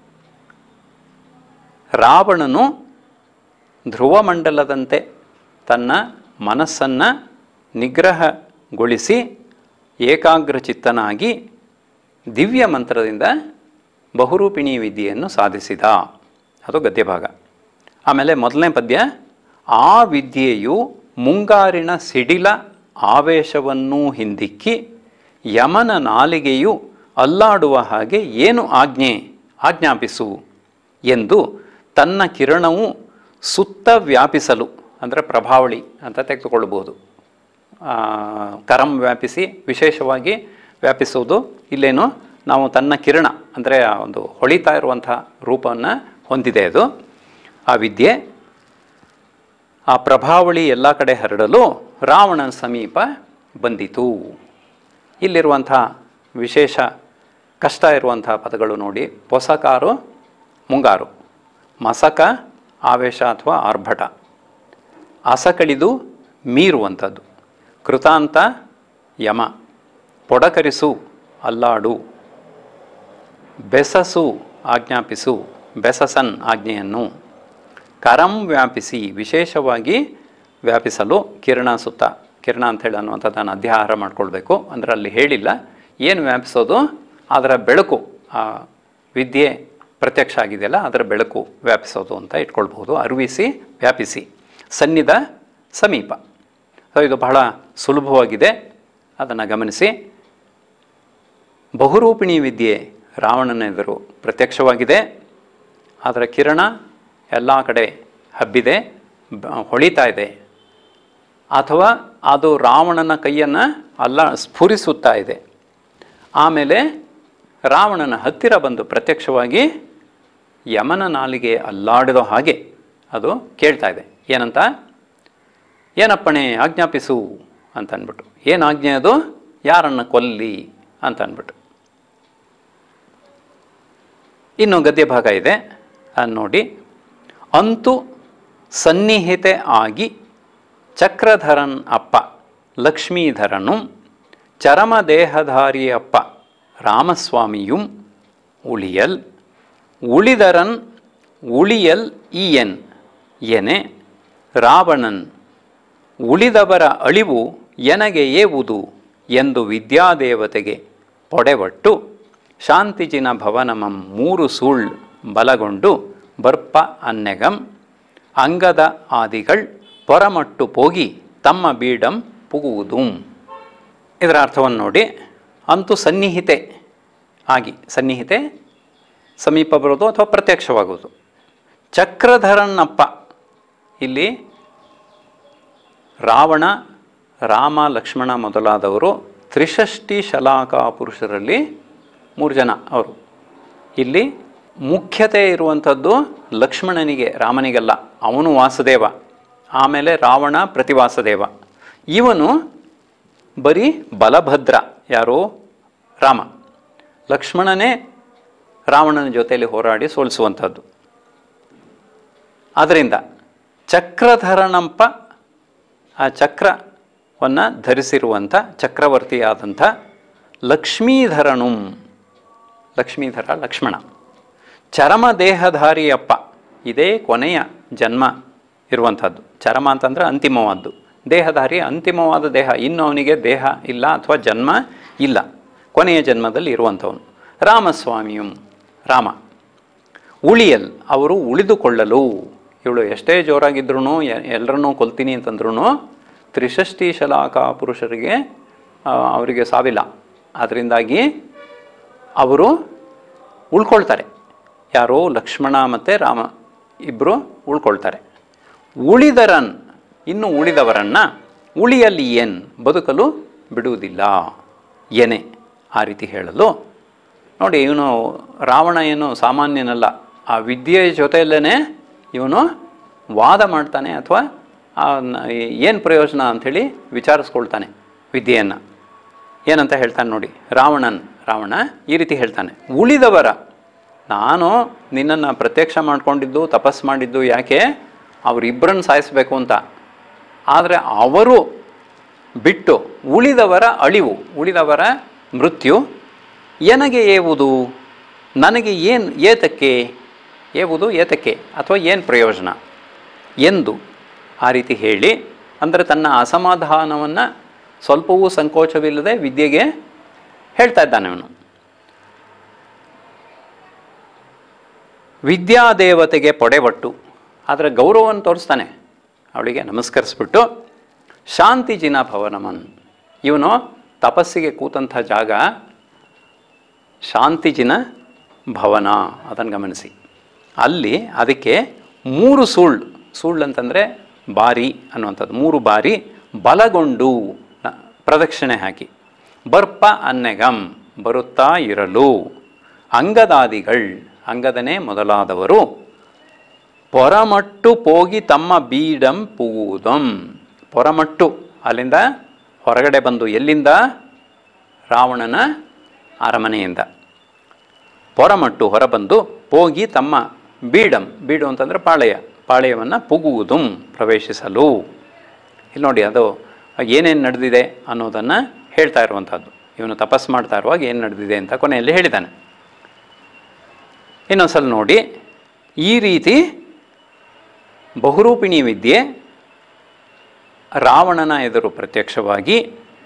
ರಾವಣನು ಧ್ರುವಮಂಡಲದಂತೆ ತನ್ನ ಮನಸ್ಸನ್ನು ನಿಗ್ರಹಗೊಳಿಸಿ ಏಕಾಗ್ರಚಿತ್ತನಾಗಿ ದಿವ್ಯ ಮಂತ್ರದಿಂದ ಬಹುರೂಪಿಣಿ ವಿದ್ಯೆಯನ್ನು ಸಾಧಿಸಿದ ಅದು ಗದ್ಯಭಾಗ ಆಮೇಲೆ ಮೊದಲನೇ ಪದ್ಯ ಆ ವಿದ್ಯೆಯು ಮುಂಗಾರಿನ ಸಿಡಿಲ ಆವೇಶವನ್ನೂ ಹಿಂದಿಕ್ಕಿ ಯಮನ ನಾಲಿಗೆಯು ಅಲ್ಲಾಡುವ ಹಾಗೆ ಏನು ಆಜ್ಞೆ ಆಜ್ಞಾಪಿಸು ಎಂದು ತನ್ನ ಕಿರಣವು ಸುತ್ತ ವ್ಯಾಪಿಸಲು ಅಂದರೆ ಪ್ರಭಾವಳಿ ಅಂತ ತೆಗೆದುಕೊಳ್ಳಬಹುದು ಆ, ಕರಂ ವ್ಯಾಪಿಸಿ ವಿಶೇಷವಾಗಿ ವ್ಯಾಪಿಸುವುದು ಇಲ್ಲೇನು ನಾವು ತನ್ನ ಕಿರಣ ಅಂದರೆ ಆ ಒಂದು ಹೊಳಿತಾ ಇರುವಂಥ ರೂಪವನ್ನು ಹೊಂದಿದೆ ಅದು ಆ ವಿದ್ಯೆ ಆ ಪ್ರಭಾವಳಿ ಎಲ್ಲ ಕಡೆ ಹರಡಲು ರಾವಣನ ಸಮೀಪ ಬಂದಿತು ಇಲ್ಲಿರುವಂಥ ವಿಶೇಷ ಕಷ್ಟ ಇರುವಂಥ ಪದಗಳು ನೋಡಿ ಪೊಸಕಾರು ಮುಂಗಾರು ಮಸಕ ಆವೇಶ ಅಥವಾ ಆರ್ಭಟ ಅಸಕಳಿದು ಮೀರುವಂಥದ್ದು ಕೃತಾಂತ ಯಮ ಪೊಡಕರಿಸು ಅಲ್ಲಾಡು ಬೆಸಸು ಆಜ್ಞಾಪಿಸು ಬೆಸಸನ್ ಆಜ್ಞೆಯನ್ನು ಕರಂ ವ್ಯಾಪಿಸಿ ವಿಶೇಷವಾಗಿ ವ್ಯಾಪಿಸಲು ಕಿರಣ ಸುತ್ತ ಕಿರಣ ಅಂತೇಳಿ ಅನ್ನುವಂಥದ್ದನ್ನು ಅಧ್ಯಾಹಾರ ಮಾಡ್ಕೊಳ್ಬೇಕು ಅಂದರೆ ಅಲ್ಲಿ ಹೇಳಿಲ್ಲ ಏನು ವ್ಯಾಪಿಸೋದು ಅದರ ಬೆಳಕು ಆ ವಿದ್ಯೆ ಪ್ರತ್ಯಕ್ಷ ಆಗಿದೆಯಲ್ಲ ಅದರ ಬೆಳಕು ವ್ಯಾಪಿಸೋದು ಅಂತ ಇಟ್ಕೊಳ್ಬಹುದು ಅರಿವಿಸಿ ವ್ಯಾಪಿಸಿ ಸನ್ನಿಧ ಸಮೀಪ ಸೊ ಇದು ಬಹಳ ಸುಲಭವಾಗಿದೆ ಅದನ್ನು ಗಮನಿಸಿ ಬಹುರೂಪಿಣಿ ವಿದ್ಯೆ ರಾವಣನ ಎದುರು ಪ್ರತ್ಯಕ್ಷವಾಗಿದೆ ಅದರ ಕಿರಣ ಎಲ್ಲ ಕಡೆ ಹಬ್ಬಿದೆ ಬ- ಹೊಳಿತಾ ಇದೆ ಅಥವಾ ಅದು ರಾವಣನ ಕೈಯನ್ನು ಅಲ್ಲ ಸ್ಫುರಿಸುತ್ತಾ ಇದೆ ಆಮೇಲೆ ರಾವಣನ ಹತ್ತಿರ ಬಂದು ಪ್ರತ್ಯಕ್ಷವಾಗಿ ಯಮನ ನಾಲಿಗೆ ಅಲ್ಲಾಡಿದ ಹಾಗೆ ಅದು ಕೇಳ್ತಾ ಇದೆ ಏನಂತ ಏನಪ್ಪಣೆ ಆಜ್ಞಾಪಿಸು ಅಂತ ಅಂದ್ಬಿಟ್ಟು ಏನು ಆಜ್ಞೆ ಅದು ಯಾರನ್ನು ಕೊಲ್ಲಿ ಅಂತ ಅಂದ್ಬಿಟ್ಟು ಇನ್ನು ಗದ್ಯ ಭಾಗ ಇದೆ ಅದ್ ನೋಡಿ ಅಂತು ಸನ್ನಿಹಿತೆ ಆಗಿ ಚಕ್ರಧರನ್ ಅಪ್ಪ ಲಕ್ಷ್ಮೀಧರನು ಚರಮದೇಹಧಾರಿಯಪ್ಪ ರಾಮಸ್ವಾಮಿಯುಂ ಉಳಿಯಲ್ ಉಳಿದರನ್ ಉಳಿಯಲ್ ಈಯನ್ ಎನೆ ರಾವಣನ್ ಉಳಿದವರ ಅಳಿವು ಎನಗೆ ಏವುದು ಎಂದು ವಿದ್ಯಾದೇವತೆಗೆ ಪೊಡೆವಟ್ಟು ಶಾಂತಿಜಿನ ಭವನಮಂ ಮೂರು ಸೂಳ್ ಬಲಗೊಂಡು ಬರ್ಪ ಅನ್ನೆಗಂ ಅಂಗದ ಆದಿಗಳ್ ಪೊರಮಟ್ಟು ಪೋಗಿ ತಮ್ಮ ಬೀಡಂ ಪುಗುವುದು ಇದರ ಅರ್ಥವನ್ನು ನೋಡಿ ಅಂತೂ ಸನ್ನಿಹಿತೆ ಆಗಿ ಸನ್ನಿಹಿತೆ ಸಮೀಪ ಬರೋದು ಅಥವಾ ಪ್ರತ್ಯಕ್ಷವಾಗುವುದು ಚಕ್ರಧರನ್ನಪ್ಪ ಇಲ್ಲಿ ರಾವಣ ರಾಮ ಲಕ್ಷ್ಮಣ ಮೊದಲಾದವರು ತ್ರಿಷಷ್ಟಿ ಶಲಾಕಾ ಪುರುಷರಲ್ಲಿ ಮೂರು ಜನ ಅವರು ಇಲ್ಲಿ ಮುಖ್ಯತೆ ಇರುವಂಥದ್ದು ಲಕ್ಷ್ಮಣನಿಗೆ ರಾಮನಿಗಲ್ಲ ಅವನು ವಾಸುದೇವ ಆಮೇಲೆ ರಾವಣ ಪ್ರತಿವಾಸದೇವ ಇವನು ಬರೀ ಬಲಭದ್ರ ಯಾರು ರಾಮ ಲಕ್ಷ್ಮಣನೇ ರಾವಣನ ಜೊತೆಯಲ್ಲಿ ಹೋರಾಡಿ ಸೋಲಿಸುವಂಥದ್ದು ಆದ್ದರಿಂದ ಚಕ್ರಧರನಂಪ ಆ ಚಕ್ರವನ್ನು ಧರಿಸಿರುವಂಥ ಚಕ್ರವರ್ತಿಯಾದಂಥ ಲಕ್ಷ್ಮೀಧರನು ಲಕ್ಷ್ಮೀಧರ ಲಕ್ಷ್ಮಣ ಚರಮ ದೇಹಧಾರಿಯಪ್ಪ ಇದೇ ಕೊನೆಯ ಜನ್ಮ ಇರುವಂಥದ್ದು ಚರಮ ಅಂತಂದರೆ ಅಂತಿಮವಾದ್ದು ದೇಹಧಾರಿ ಅಂತಿಮವಾದ ದೇಹ ಇನ್ನು ಅವನಿಗೆ ದೇಹ ಇಲ್ಲ ಅಥವಾ ಜನ್ಮ ಇಲ್ಲ ಕೊನೆಯ ಜನ್ಮದಲ್ಲಿ ಇರುವಂಥವನು ರಾಮಸ್ವಾಮಿಯು ರಾಮ ಉಳಿಯಲ್ ಅವರು ಉಳಿದುಕೊಳ್ಳಲು ಇವಳು ಎಷ್ಟೇ ಜೋರಾಗಿದ್ರೂ ಎಲ್ಲರನ್ನೂ ಕೊಲ್ತೀನಿ ಅಂತಂದ್ರೂ ತ್ರಿಷಷ್ಟಿ ಶಲಾಕ ಪುರುಷರಿಗೆ ಆ, ಅವರಿಗೆ ಸಾವಿಲ್ಲ ಅದರಿಂದಾಗಿ ಅವರು ಉಳ್ಕೊಳ್ತಾರೆ ಯಾರೋ ಲಕ್ಷ್ಮಣ ಮತ್ತು ರಾಮ ಇಬ್ಬರು ಉಳ್ಕೊಳ್ತಾರೆ ಉಳಿದರನ್ ಇನ್ನು ಉಳಿದವರನ್ನು ಉಳಿಯಲ್ಲಿ ಏನು ಬದುಕಲು ಬಿಡುವುದಿಲ್ಲ ಏನೇ ಆ ರೀತಿ ಹೇಳಲು ನೋಡಿ ಇವನು ರಾವಣ ಏನು ಸಾಮಾನ್ಯನಲ್ಲ ಆ ವಿದ್ಯೆಯ ಜೊತೆಯಲ್ಲೇ ಇವನು ವಾದ ಮಾಡ್ತಾನೆ ಅಥವಾ ಏನು ಪ್ರಯೋಜನ ಅಂಥೇಳಿ ವಿಚಾರಿಸ್ಕೊಳ್ತಾನೆ ವಿದ್ಯೆಯನ್ನು ಏನಂತ ಹೇಳ್ತಾನೆ ನೋಡಿ ರಾವಣನ್ ರಾವಣ ಈ ರೀತಿ ಹೇಳ್ತಾನೆ ಉಳಿದವರ ನಾನು ನಿನ್ನನ್ನು ಪ್ರತ್ಯಕ್ಷ ಮಾಡ್ಕೊಂಡಿದ್ದು ತಪಸ್ ಮಾಡಿದ್ದು ಯಾಕೆ ಅವರಿಬ್ಬರನ್ನು ಸಾಯಿಸಬೇಕು ಅಂತ ಆದರೆ ಅವರು ಬಿಟ್ಟು ಉಳಿದವರ ಅಳಿವು ಉಳಿದವರ ಮೃತ್ಯು ನನಗೆ ಏವುದು ನನಗೆ ಏನು ಏತಕ್ಕೆ ಏವುದು ಏತಕ್ಕೆ ಅಥವಾ ಏನು ಪ್ರಯೋಜನ ಎಂದು ಆ ರೀತಿ ಹೇಳಿ ಅಂದರೆ ತನ್ನ ಅಸಮಾಧಾನವನ್ನು ಸ್ವಲ್ಪವೂ ಸಂಕೋಚವಿಲ್ಲದೆ ವಿದ್ಯೆಗೆ ಹೇಳ್ತಾ ಇದ್ದಾನೆ ಅವನು ವಿದ್ಯಾದೇವತೆಗೆ ಪೊಡೆವಟ್ಟು ಅದರ ಗೌರವವನ್ನು ತೋರಿಸ್ತಾನೆ ಅವಳಿಗೆ ನಮಸ್ಕರಿಸ್ಬಿಟ್ಟು ಶಾಂತಿಜಿನ ಭವನಮನ್ ಇವನು ತಪಸ್ಸಿಗೆ ಕೂತಂಥ ಜಾಗ ಶಾಂತಿಜಿನ ಭವನ ಅದನ್ನು ಗಮನಿಸಿ ಅಲ್ಲಿ ಅದಕ್ಕೆ ಮೂರು ಸುಳ್ಳು ಸುಳ್ಳು ಅಂತಂದರೆ ಬಾರಿ ಅನ್ನುವಂಥದ್ದು ಮೂರು ಬಾರಿ ಬಲಗೊಂಡು ನ- ಪ್ರದಕ್ಷಿಣೆ ಹಾಕಿ ಬರ್ಪ ಅನ್ನೆಗಂ ಬರುತ್ತಾ ಇರಲು ಅಂಗದಾದಿಗಳ್ ಅಂಗದನೇ ಮೊದಲಾದವರು ಪೊರಮಟ್ಟು ಪೋಗಿ ತಮ್ಮ ಬೀಡಂ ಪುಗುವುದಂ ಪೊರಮಟ್ಟು ಅಲ್ಲಿಂದ ಹೊರಗಡೆ ಬಂದು ಎಲ್ಲಿಂದ ರಾವಣನ ಅರಮನೆಯಿಂದ ಪೊರಮಟ್ಟು ಹೊರಬಂದು ಹೋಗಿ ತಮ್ಮ ಬೀಡಂ ಬೀಡು ಅಂತಂದರೆ ಪಾಳೆಯ ಪಾಳೆಯವನ್ನು ಪುಗುವುದು ಪ್ರವೇಶಿಸಲು ಇಲ್ಲಿ ನೋಡಿ ಅದು ಏನೇನು ನಡೆದಿದೆ ಅನ್ನೋದನ್ನು ಹೇಳ್ತಾ ಇರುವಂಥದ್ದು ಇವನು ತಪಸ್ ಮಾಡ್ತಾ ಇರುವಾಗ ಏನು ನಡೆದಿದೆ ಅಂತ ಕೊನೆಯಲ್ಲಿ ಹೇಳಿದ್ದಾನೆ ಇನ್ನೊಂದ್ಸಲ ನೋಡಿ ಈ ರೀತಿ ಬಹುರೂಪಿಣಿ ವಿದ್ಯೆ ರಾವಣನ ಎದುರು ಪ್ರತ್ಯಕ್ಷವಾಗಿ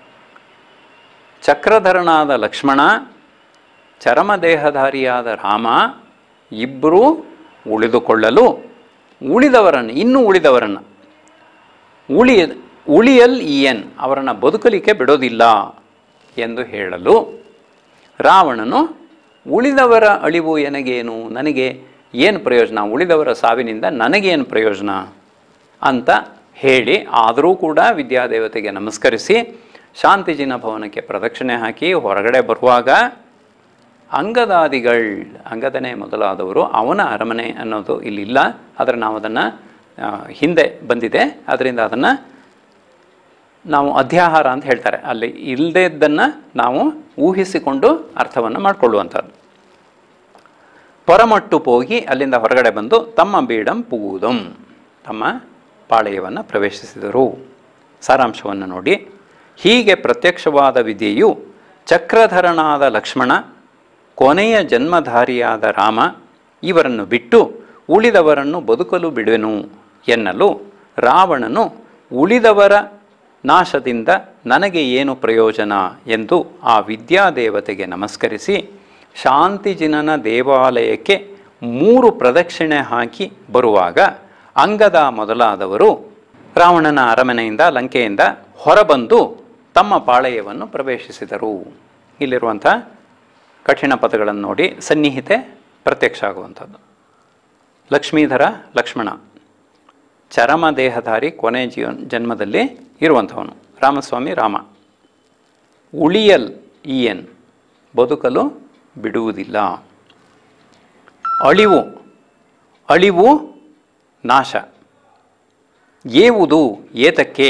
ಚಕ್ರಧರನಾದ ಲಕ್ಷ್ಮಣ ಚರಮದೇಹಧಾರಿಯಾದ ರಾಮ ಇಬ್ಬರೂ ಉಳಿದುಕೊಳ್ಳಲು ಉಳಿದವರನ್ನು ಇನ್ನೂ ಉಳಿದವರನ್ನು ಉಳಿ ಉಳಿಯಲ್ ಇಯನ್ ಅವರನ್ನು ಬದುಕಲಿಕ್ಕೆ ಬಿಡೋದಿಲ್ಲ ಎಂದು ಹೇಳಲು ರಾವಣನು ಉಳಿದವರ ಅಳಿವು ನನಗೇನು ನನಗೆ ಏನು ಪ್ರಯೋಜನ ಉಳಿದವರ ಸಾವಿನಿಂದ ನನಗೇನು ಪ್ರಯೋಜನ ಅಂತ ಹೇಳಿ ಆದರೂ ಕೂಡ ವಿದ್ಯಾದೇವತೆಗೆ ನಮಸ್ಕರಿಸಿ ಶಾಂತಿಜಿನ ಭವನಕ್ಕೆ ಪ್ರದಕ್ಷಿಣೆ ಹಾಕಿ ಹೊರಗಡೆ ಬರುವಾಗ ಅಂಗದಾದಿಗಳ್ ಅಂಗದನೇ ಮೊದಲಾದವರು ಅವನ ಅರಮನೆ ಅನ್ನೋದು ಇಲ್ಲಿಲ್ಲ ಆದರೆ ನಾವು ಅದನ್ನು ಹಿಂದೆ ಬಂದಿದೆ ಅದರಿಂದ ಅದನ್ನು ನಾವು ಅಧ್ಯಾಹಾರ ಅಂತ ಹೇಳ್ತಾರೆ ಅಲ್ಲಿ ಇಲ್ಲದೇ ಇದ್ದನ್ನು ನಾವು ಊಹಿಸಿಕೊಂಡು ಅರ್ಥವನ್ನು ಮಾಡಿಕೊಳ್ಳುವಂಥದ್ದು ಪೊರಮಟ್ಟು ಹೋಗಿ ಅಲ್ಲಿಂದ ಹೊರಗಡೆ ಬಂದು ತಮ್ಮ ಬೀಡಂ ಪುಗುದಂ ತಮ್ಮ ಪಾಳೆಯವನ್ನು ಪ್ರವೇಶಿಸಿದರು ಸಾರಾಂಶವನ್ನು ನೋಡಿ ಹೀಗೆ ಪ್ರತ್ಯಕ್ಷವಾದ ವಿದ್ಯೆಯು ಚಕ್ರಧರನಾದ ಲಕ್ಷ್ಮಣ ಕೊನೆಯ ಜನ್ಮಧಾರಿಯಾದ ರಾಮ ಇವರನ್ನು ಬಿಟ್ಟು ಉಳಿದವರನ್ನು ಬದುಕಲು ಬಿಡುವೆನು ಎನ್ನಲು ರಾವಣನು ಉಳಿದವರ ನಾಶದಿಂದ ನನಗೆ ಏನು ಪ್ರಯೋಜನ ಎಂದು ಆ ವಿದ್ಯಾದೇವತೆಗೆ ನಮಸ್ಕರಿಸಿ ಶಾಂತಿಜಿನನ ದೇವಾಲಯಕ್ಕೆ ಮೂರು ಪ್ರದಕ್ಷಿಣೆ ಹಾಕಿ ಬರುವಾಗ ಅಂಗದ ಮೊದಲಾದವರು ರಾವಣನ ಅರಮನೆಯಿಂದ ಲಂಕೆಯಿಂದ ಹೊರಬಂದು ತಮ್ಮ ಪಾಳೆಯವನ್ನು ಪ್ರವೇಶಿಸಿದರು ಇಲ್ಲಿರುವಂಥ ಕಠಿಣ ಪದಗಳನ್ನು ನೋಡಿ ಸನ್ನಿಹಿತೆ ಪ್ರತ್ಯಕ್ಷ ಆಗುವಂಥದ್ದು ಲಕ್ಷ್ಮೀಧರ ಲಕ್ಷ್ಮಣ ಚರಮ ದೇಹಧಾರಿ ಕೊನೆ ಜೀವ ಜನ್ಮದಲ್ಲಿ ಇರುವಂಥವನು ರಾಮಸ್ವಾಮಿ ರಾಮ ಉಳಿಯಲ್ ಇಯನ್ ಬದುಕಲು ಬಿಡುವುದಿಲ್ಲ ಅಳಿವು ಅಳಿವು ನಾಶ ಏವುದು ಏತಕ್ಕೆ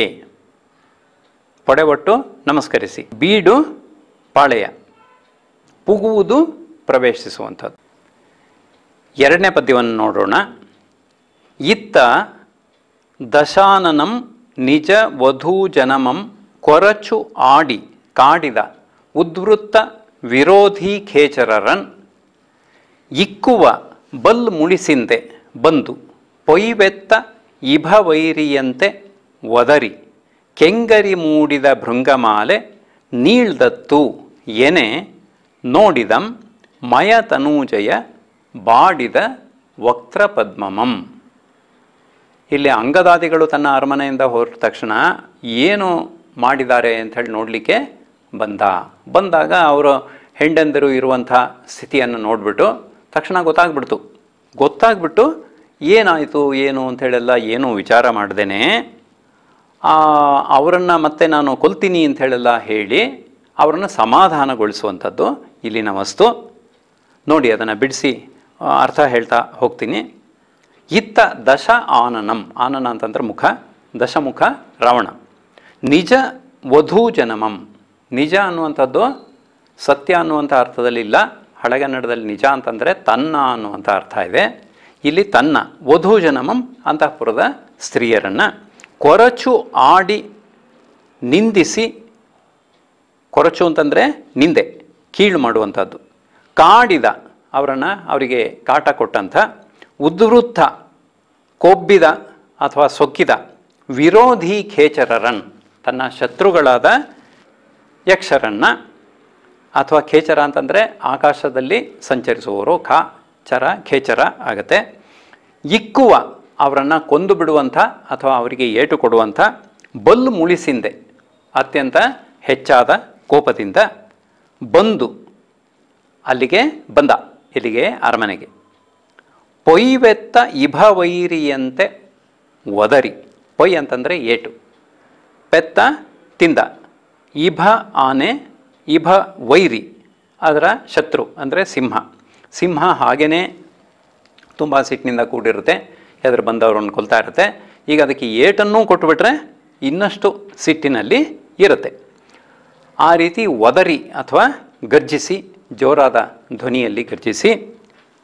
ಪೊಡೆವಟ್ಟು ನಮಸ್ಕರಿಸಿ ಬೀಡು ಪಾಳೆಯ ಪುಗುವುದು ಪ್ರವೇಶಿಸುವಂಥದ್ದು ಎರಡನೇ ಪದ್ಯವನ್ನು ನೋಡೋಣ ಇತ್ತ ದಶಾನನಂ ನಿಜ ವಧೂಜನಮಂ ಕೊರಚು ಆಡಿ ಕಾಡಿದ ಉದ್ವೃತ್ತ ವಿರೋಧಿ ಖೇಚರರನ್ ಇಕ್ಕುವ ಬಲ್ ಮುಳಿಸಿಂದೆ ಬಂದು ಪೊಯ್ವೆತ್ತ ಇಭವೈರಿಯಂತೆ ಒದರಿ ಕೆಂಗರಿ ಮೂಡಿದ ಭೃಂಗಮಾಲೆ ನೀಳ್ದತ್ತು ಎನೆ ನೋಡಿದಂ ಮಯ ತನೂಜಯ ಬಾಡಿದ ವಕ್ತ್ರಪದ್ಮಮಂ ಇಲ್ಲಿ ಅಂಗದಾದಿಗಳು ತನ್ನ ಅರಮನೆಯಿಂದ ಹೊರಟ ತಕ್ಷಣ ಏನು ಮಾಡಿದ್ದಾರೆ ಅಂಥೇಳಿ ನೋಡಲಿಕ್ಕೆ ಬಂದ ಬಂದಾಗ ಅವರು ಹೆಂಡಂದಿರು ಇರುವಂಥ ಸ್ಥಿತಿಯನ್ನು ನೋಡಿಬಿಟ್ಟು ತಕ್ಷಣ ಗೊತ್ತಾಗ್ಬಿಡ್ತು ಗೊತ್ತಾಗ್ಬಿಟ್ಟು ಏನಾಯಿತು ಏನು ಅಂಥೇಳೆಲ್ಲ ಏನು ವಿಚಾರ ಮಾಡ್ದೇನೆ ಅವರನ್ನು ಮತ್ತೆ ನಾನು ಕೊಲ್ತೀನಿ ಅಂಥೇಳೆಲ್ಲ ಹೇಳಿ ಅವರನ್ನು ಸಮಾಧಾನಗೊಳಿಸುವಂಥದ್ದು ಇಲ್ಲಿನ ವಸ್ತು ನೋಡಿ ಅದನ್ನು ಬಿಡಿಸಿ ಅರ್ಥ ಹೇಳ್ತಾ ಹೋಗ್ತೀನಿ ಇತ್ತ ದಶ ಆನನಂ ಆನನ ಅಂತಂದ್ರೆ ಮುಖ ದಶಮುಖ ರಾವಣ ನಿಜ ವಧೂ ಜನಮಂ ನಿಜ ಅನ್ನುವಂಥದ್ದು ಸತ್ಯ ಅನ್ನುವಂಥ ಅರ್ಥದಲ್ಲಿ ಇಲ್ಲ ಹಳೆಗನ್ನಡದಲ್ಲಿ ನಿಜ ಅಂತಂದರೆ ತನ್ನ ಅನ್ನುವಂಥ ಅರ್ಥ ಇದೆ ಇಲ್ಲಿ ತನ್ನ ವಧೂ ಜನಮಂ ಅಂತಃಪುರದ ಸ್ತ್ರೀಯರನ್ನು ಕೊರಚು ಆಡಿ ನಿಂದಿಸಿ ಕೊರಚು ಅಂತಂದರೆ ನಿಂದೆ ಕೀಳು ಮಾಡುವಂಥದ್ದು ಕಾಡಿದ ಅವರನ್ನು ಅವರಿಗೆ ಕಾಟ ಕೊಟ್ಟಂಥ ಉದ್ವೃತ್ತ ಕೊಬ್ಬಿದ ಅಥವಾ ಸೊಕ್ಕಿದ ವಿರೋಧಿ ಖೇಚರರನ್ ತನ್ನ ಶತ್ರುಗಳಾದ ಯಕ್ಷರನ್ನ ಅಥವಾ ಖೇಚರ ಅಂತಂದರೆ ಆಕಾಶದಲ್ಲಿ ಸಂಚರಿಸುವವರು ಖ ಚರ ಖೇಚರ ಆಗತ್ತೆ ಇಕ್ಕುವ ಅವರನ್ನು ಕೊಂದು ಬಿಡುವಂಥ ಅಥವಾ ಅವರಿಗೆ ಏಟು ಕೊಡುವಂಥ ಬಲ್ಲು ಮುಳಿಸಿಂದೆ ಅತ್ಯಂತ ಹೆಚ್ಚಾದ ಕೋಪದಿಂದ ಬಂದು ಅಲ್ಲಿಗೆ ಬಂದ ಇಲ್ಲಿಗೆ ಅರಮನೆಗೆ ಪೊಯ್ವೆತ್ತ ಇಭವೈರಿಯಂತೆ ಒದರಿ ಪೊಯ್ ಅಂತಂದರೆ ಏಟು ಪೆತ್ತ ತಿಂದ ಇಭ ಆನೆ ಇಭ ವೈರಿ ಅದರ ಶತ್ರು ಅಂದರೆ ಸಿಂಹ ಸಿಂಹ ಹಾಗೇ ತುಂಬ ಸಿಟ್ಟಿನಿಂದ ಕೂಡಿರುತ್ತೆ ಎದುರು ಬಂದವರನ್ನು ಕೊಲ್ತಾ ಇರುತ್ತೆ ಈಗ ಅದಕ್ಕೆ ಏಟನ್ನೂ ಕೊಟ್ಟುಬಿಟ್ರೆ ಇನ್ನಷ್ಟು ಸಿಟ್ಟಿನಲ್ಲಿ ಇರುತ್ತೆ ಆ ರೀತಿ ಒದರಿ ಅಥವಾ ಗರ್ಜಿಸಿ ಜೋರಾದ ಧ್ವನಿಯಲ್ಲಿ ಗರ್ಜಿಸಿ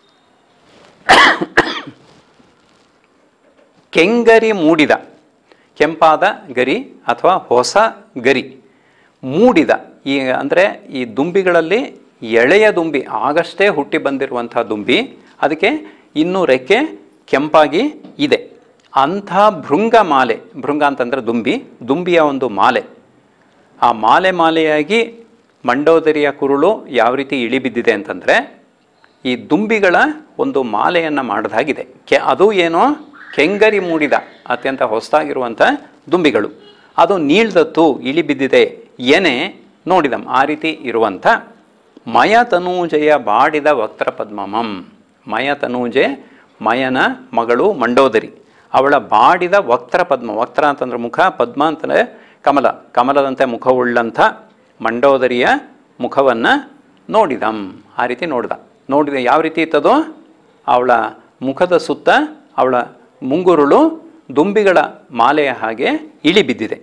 ಕೆಂಗರಿ ಮೂಡಿದ ಕೆಂಪಾದ ಗರಿ ಅಥವಾ ಹೊಸ ಗರಿ ಮೂಡಿದ ಈ ಅಂದರೆ ಈ ದುಂಬಿಗಳಲ್ಲಿ ಎಳೆಯ ದುಂಬಿ ಆಗಷ್ಟೇ ಹುಟ್ಟಿ ಬಂದಿರುವಂಥ ದುಂಬಿ ಅದಕ್ಕೆ ಇನ್ನೂ ರೆಕ್ಕೆ ಕೆಂಪಾಗಿ ಇದೆ ಅಂಥ ಭೃಂಗ ಮಾಲೆ ಭೃಂಗ ಅಂತಂದರೆ ದುಂಬಿ ದುಂಬಿಯ ಒಂದು ಮಾಲೆ ಆ ಮಾಲೆ ಮಾಲೆಯಾಗಿ ಮಂಡೋದರಿಯ ಕುರುಳು ಯಾವ ರೀತಿ ಇಳಿಬಿದ್ದಿದೆ ಅಂತಂದರೆ ಈ ದುಂಬಿಗಳ ಒಂದು ಮಾಲೆಯನ್ನು ಮಾಡಿದಾಗಿದೆ ಕೆ ಅದು ಏನೋ ಕೆಂಗರಿ ಮೂಡಿದ ಅತ್ಯಂತ ಹೊಸದಾಗಿರುವಂಥ ದುಂಬಿಗಳು ಅದು ನೀಳ್ದತ್ತು ಇಳಿಬಿದ್ದಿದೆ ಏನೇ ನೋಡಿದಂ ಆ ರೀತಿ ಇರುವಂಥ ಮಯ ತನೂಜೆಯ ಬಾಡಿದ ವಕ್ತ್ರ ಪದ್ಮಮಂ ಮಯ ತನೂಜೆ ಮಯನ ಮಗಳು ಮಂಡೋದರಿ ಅವಳ ಬಾಡಿದ ವಕ್ತ್ರ ಪದ್ಮ ವಕ್ತ್ರ ಅಂತಂದ್ರೆ ಮುಖ ಪದ್ಮ ಅಂತಂದರೆ ಕಮಲ ಕಮಲದಂತೆ ಮುಖವುಳ್ಳಂಥ ಮಂಡೋದರಿಯ ಮುಖವನ್ನು ನೋಡಿದಂ ಆ ರೀತಿ ನೋಡಿದ ನೋಡಿದ ಯಾವ ರೀತಿ ಇತ್ತದೋ ಅವಳ ಮುಖದ ಸುತ್ತ ಅವಳ ಮುಂಗುರುಳು ದುಂಬಿಗಳ ಮಾಲೆಯ ಹಾಗೆ ಇಳಿಬಿದ್ದಿದೆ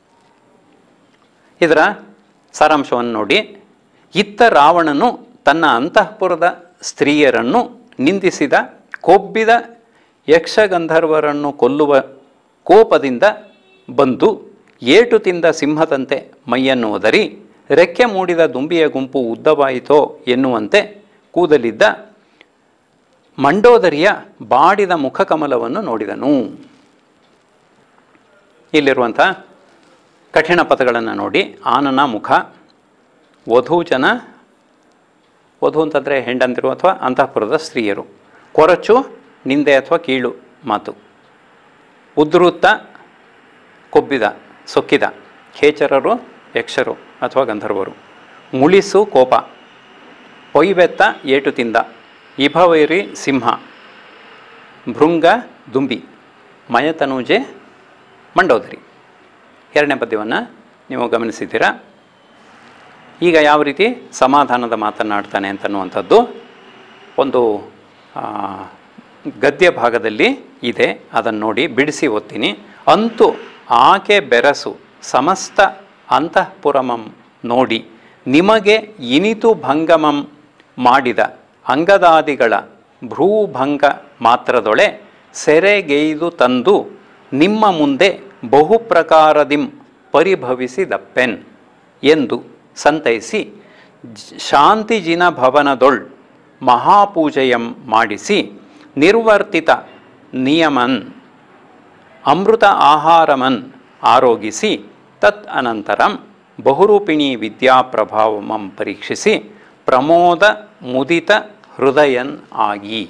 ಇದರ ಸಾರಾಂಶವನ್ನು ನೋಡಿ ಇತ್ತ ರಾವಣನು ತನ್ನ ಅಂತಃಪುರದ ಸ್ತ್ರೀಯರನ್ನು ನಿಂದಿಸಿದ ಕೊಬ್ಬಿದ ಯಕ್ಷಗಂಧರ್ವರನ್ನು ಕೊಲ್ಲುವ ಕೋಪದಿಂದ ಬಂದು ಏಟು ತಿಂದ ಸಿಂಹದಂತೆ ಮೈಯನ್ನು ಒದರಿ ರೆಕ್ಕೆ ಮೂಡಿದ ದುಂಬಿಯ ಗುಂಪು ಉದ್ದವಾಯಿತೋ ಎನ್ನುವಂತೆ ಕೂದಲಿದ್ದ ಮಂಡೋದರಿಯ ಬಾಡಿದ ಮುಖಕಮಲವನ್ನು ನೋಡಿದನು ಇಲ್ಲಿರುವಂಥ ಕಠಿಣ ಪದಗಳನ್ನು ನೋಡಿ ಆನನ ಮುಖ ವಧೂಜನ ವಧು ಅಂತಂದರೆ ಹೆಂಡಂದಿರು ಅಥವಾ ಅಂತಃಪುರದ ಸ್ತ್ರೀಯರು ಕೊರಚು ನಿಂದೆ ಅಥವಾ ಕೀಳು ಮಾತು ಉದ್ರುತ್ತ ಕೊಬ್ಬಿದ ಸೊಕ್ಕಿದ ಖೇಚರರು ಯಕ್ಷರು ಅಥವಾ ಗಂಧರ್ವರು ಮುಳಿಸು ಕೋಪ ಪೊಯ್ಬೆತ್ತ ಏಟು ತಿಂದ ಇಭವೈರಿ ಸಿಂಹ ಭೃಂಗ ದುಂಬಿ ಮಯತನೂಜೆ ಮಂಡೋದರಿ ಎರಡನೇ ಪದ್ಯವನ್ನು ನೀವು ಗಮನಿಸಿದ್ದೀರಾ ಈಗ ಯಾವ ರೀತಿ ಸಮಾಧಾನದ ಮಾತನ್ನಾಡ್ತಾನೆ ಅಂತನ್ನುವಂಥದ್ದು ಒಂದು ಆ, ಗದ್ಯ ಭಾಗದಲ್ಲಿ ಇದೆ ಅದನ್ನು ನೋಡಿ ಬಿಡಿಸಿ ಓದ್ತೀನಿ ಅಂತೂ ಆಕೆ ಬೆರಸು ಸಮಸ್ತ ಅಂತಃಪುರಮಂ ನೋಡಿ ನಿಮಗೆ ಇನಿತು ಭಂಗಮಂ ಮಾಡಿದ ಅಂಗದಾದಿಗಳ ಭ್ರೂಭಂಗ ಮಾತ್ರದೊಳೆ ಸೆರೆಗೈದು ತಂದು ನಿಮ್ಮ ಮುಂದೆ ಬಹು ಪ್ರಕಾರದಿಂ ಪರಿಭವಿಸಿದಪ್ಪೆನ್ ಎಂದು ಸಂತೈಸಿ ಜ್- ಶಾಂತಿಜಿನ ಭವನದೊಳ್ ಮಹಾಪೂಜೆಯಂ ಮಾಡಿಸಿ ನಿರ್ವರ್ತಿತ ನಿಯಮನ್ ಅಮೃತ ಆಹಾರಮನ್ ಆರೋಗಿಸಿ ತತ್ ಅನಂತರಂ ಬಹುರೂಪಿಣಿ ವಿದ್ಯಾಪ್ರಭಾವಮಂ ಪರೀಕ್ಷಿಸಿ ಪ್ರಮೋದ ಮುದಿತ ಹೃದಯನ್ ಆಗಿ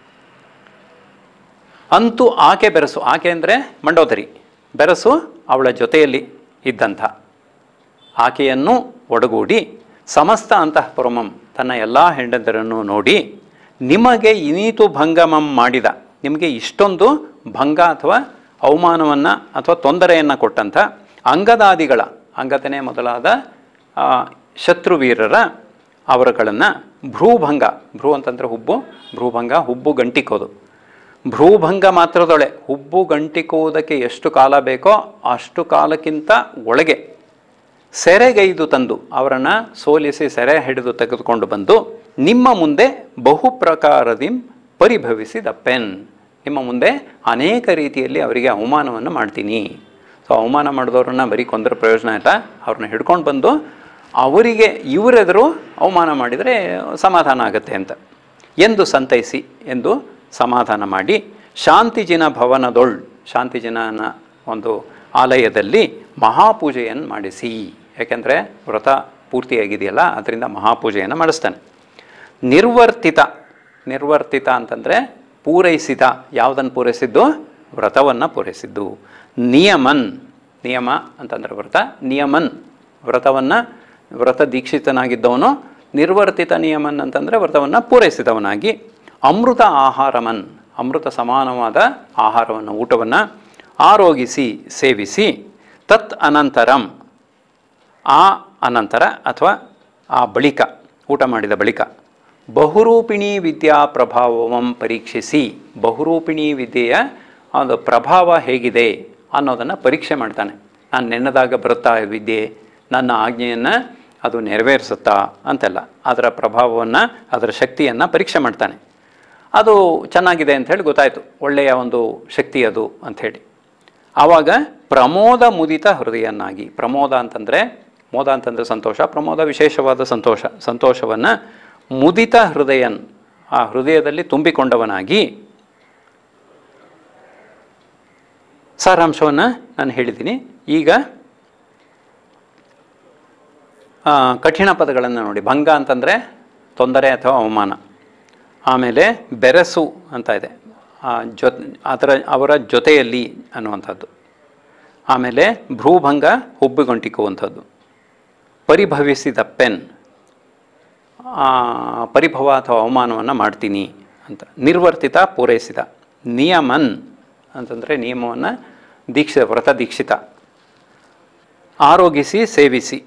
ಅಂತೂ ಆಕೆ ಬೆರಸು ಆಕೆ ಅಂದರೆ ಮಂಡೋದರಿ ಬೆರಸು ಅವಳ ಜೊತೆಯಲ್ಲಿ ಇದ್ದಂಥ ಆಕೆಯನ್ನು ಒಡಗೂಡಿ ಸಮಸ್ತ ಅಂತಃಪುರಮಂ ತನ್ನ ಎಲ್ಲ ಹೆಂಡಂದರನ್ನು ನೋಡಿ ನಿಮಗೆ ಇನೀತು ಭಂಗಮಂ ಮಾಡಿದ ನಿಮಗೆ ಇಷ್ಟೊಂದು ಭಂಗ ಅಥವಾ ಅವಮಾನವನ್ನು ಅಥವಾ ತೊಂದರೆಯನ್ನು ಕೊಟ್ಟಂಥ ಅಂಗದಾದಿಗಳ ಅಂಗತನೇ ಮೊದಲಾದ ಆ, ಶತ್ರುವೀರರ ಅವರುಗಳನ್ನು ಭ್ರೂಭಂಗ ಭ್ರೂ ಅಂತಂದರೆ ಹುಬ್ಬು ಭ್ರೂಭಂಗ ಹುಬ್ಬು ಗಂಟಿಕೋದು ಭ್ರೂಭಂಗ ಮಾತ್ರದೊಳೆ ಹುಬ್ಬು ಗಂಟಿಕೋದಕ್ಕೆ ಎಷ್ಟು ಕಾಲ ಬೇಕೋ ಅಷ್ಟು ಕಾಲಕ್ಕಿಂತ ಒಳಗೆ ಸೆರೆಗೈದು ತಂದು ಅವರನ್ನು ಸೋಲಿಸಿ ಸೆರೆ ಹಿಡಿದು ತೆಗೆದುಕೊಂಡು ಬಂದು ನಿಮ್ಮ ಮುಂದೆ ಬಹು ಪ್ರಕಾರದಿ ಪರಿಭವಿಸಿದ ಪೆನ್ ನಿಮ್ಮ ಮುಂದೆ ಅನೇಕ ರೀತಿಯಲ್ಲಿ ಅವರಿಗೆ ಅವಮಾನವನ್ನು ಮಾಡ್ತೀನಿ ಸೊ ಅವಮಾನ ಮಾಡಿದವ್ರನ್ನ ಬರೀ ಕೊಂದರ ಪ್ರಯೋಜನ ಇಲ್ಲ ಅವ್ರನ್ನ ಹಿಡ್ಕೊಂಡು ಬಂದು ಅವರಿಗೆ ಇವರೆದುರು ಅವಮಾನ ಮಾಡಿದರೆ ಸಮಾಧಾನ ಆಗುತ್ತೆ ಅಂತ ಎಂದು ಸಂತೈಸಿ ಎಂದು ಸಮಾಧಾನ ಮಾಡಿ ಶಾಂತಿಜಿನ ಭವನದೊಳ್ ಶಾಂತಿಜಿನನ ಒಂದು ಆಲಯದಲ್ಲಿ ಮಹಾಪೂಜೆಯನ್ನು ಮಾಡಿಸಿ ಯಾಕೆಂದರೆ ವ್ರತ ಪೂರ್ತಿಯಾಗಿದೆಯಲ್ಲ ಅದರಿಂದ ಮಹಾಪೂಜೆಯನ್ನು ಮಾಡಿಸ್ತಾನೆ ನಿರ್ವರ್ತಿತ ನಿರ್ವರ್ತಿತ ಅಂತಂದರೆ ಪೂರೈಸಿದ ಯಾವುದನ್ನು ಪೂರೈಸಿದ್ದು ವ್ರತವನ್ನು ಪೂರೈಸಿದ್ದು ನಿಯಮನ್ ನಿಯಮ ಅಂತಂದರೆ ವ್ರತ ನಿಯಮನ್ ವ್ರತವನ್ನು ವ್ರತ ದೀಕ್ಷಿತನಾಗಿದ್ದವನು ನಿರ್ವರ್ತಿತ ನಿಯಮನ್ ಅಂತಂದರೆ ವ್ರತವನ್ನು ಪೂರೈಸಿದವನಾಗಿ ಅಮೃತ ಆಹಾರಮನ್ ಅಮೃತ ಸಮಾನವಾದ ಆಹಾರವನ್ನು ಊಟವನ್ನು ಆರೋಗಿಸಿ ಸೇವಿಸಿ ತತ್ ಅನಂತರಂ ಆ ಅನಂತರ ಅಥವಾ ಆ ಬಳಿಕ ಊಟ ಮಾಡಿದ ಬಳಿಕ ಬಹುರೂಪಿಣಿ ವಿದ್ಯಾ ಪ್ರಭಾವವಂ ಪರೀಕ್ಷಿಸಿ ಬಹುರೂಪಿಣಿ ವಿದ್ಯೆಯ ಒಂದು ಪ್ರಭಾವ ಹೇಗಿದೆ ಅನ್ನೋದನ್ನು ಪರೀಕ್ಷೆ ಮಾಡ್ತಾನೆ ನಾನು ನೆನೆದಾಗ ಬರುತ್ತಾ ಈ ವಿದ್ಯೆ ನನ್ನ ಆಜ್ಞೆಯನ್ನು ಅದು ನೆರವೇರಿಸುತ್ತಾ ಅಂತೆಲ್ಲ ಅದರ ಪ್ರಭಾವವನ್ನು ಅದರ ಶಕ್ತಿಯನ್ನು ಪರೀಕ್ಷೆ ಮಾಡ್ತಾನೆ ಅದು ಚೆನ್ನಾಗಿದೆ ಅಂಥೇಳಿ ಗೊತ್ತಾಯಿತು ಒಳ್ಳೆಯ ಒಂದು ಶಕ್ತಿ ಅದು ಅಂಥೇಳಿ ಆವಾಗ ಪ್ರಮೋದ ಮುದಿತ ಹೃದಯನಾಗಿ ಪ್ರಮೋದ ಅಂತಂದರೆ ಮೋದ ಅಂತಂದರೆ ಸಂತೋಷ ಪ್ರಮೋದ ವಿಶೇಷವಾದ ಸಂತೋಷ ಸಂತೋಷವನ್ನು ಮುದಿತ ಹೃದಯನ್ ಆ ಹೃದಯದಲ್ಲಿ ತುಂಬಿಕೊಂಡವನಾಗಿ ಸಾರಾಂಶವನ್ನು ನಾನು ಹೇಳಿದ್ದೀನಿ ಈಗ ಆ, ಕಠಿಣ ಪದಗಳನ್ನು ನೋಡಿ ಭಂಗ ಅಂತಂದರೆ ತೊಂದರೆ ಅಥವಾ ಅವಮಾನ ಆಮೇಲೆ ಬೆರಸು ಅಂತ ಇದೆ ಆ ಜೊ ಅದರ ಅವರ ಜೊತೆಯಲ್ಲಿ ಅನ್ನುವಂಥದ್ದು ಆಮೇಲೆ ಭ್ರೂಭಂಗ ಹುಬ್ಬಿಗೊಂಟಿಕ್ಕುವಂಥದ್ದು ಪರಿಭವಿಸಿದ ಪೆನ್ ಆ, ಪರಿಭವ ಅಥವಾ ಅವಮಾನವನ್ನು ಮಾಡ್ತೀನಿ ಅಂತ ನಿರ್ವರ್ತಿತ ಪೂರೈಸಿದ ನಿಯಮನ್ ಅಂತಂದರೆ ನಿಯಮವನ್ನು ದೀಕ್ಷಿತ ವ್ರತ ದೀಕ್ಷಿತ ಆರೋಗಿಸಿ ಸೇವಿಸಿ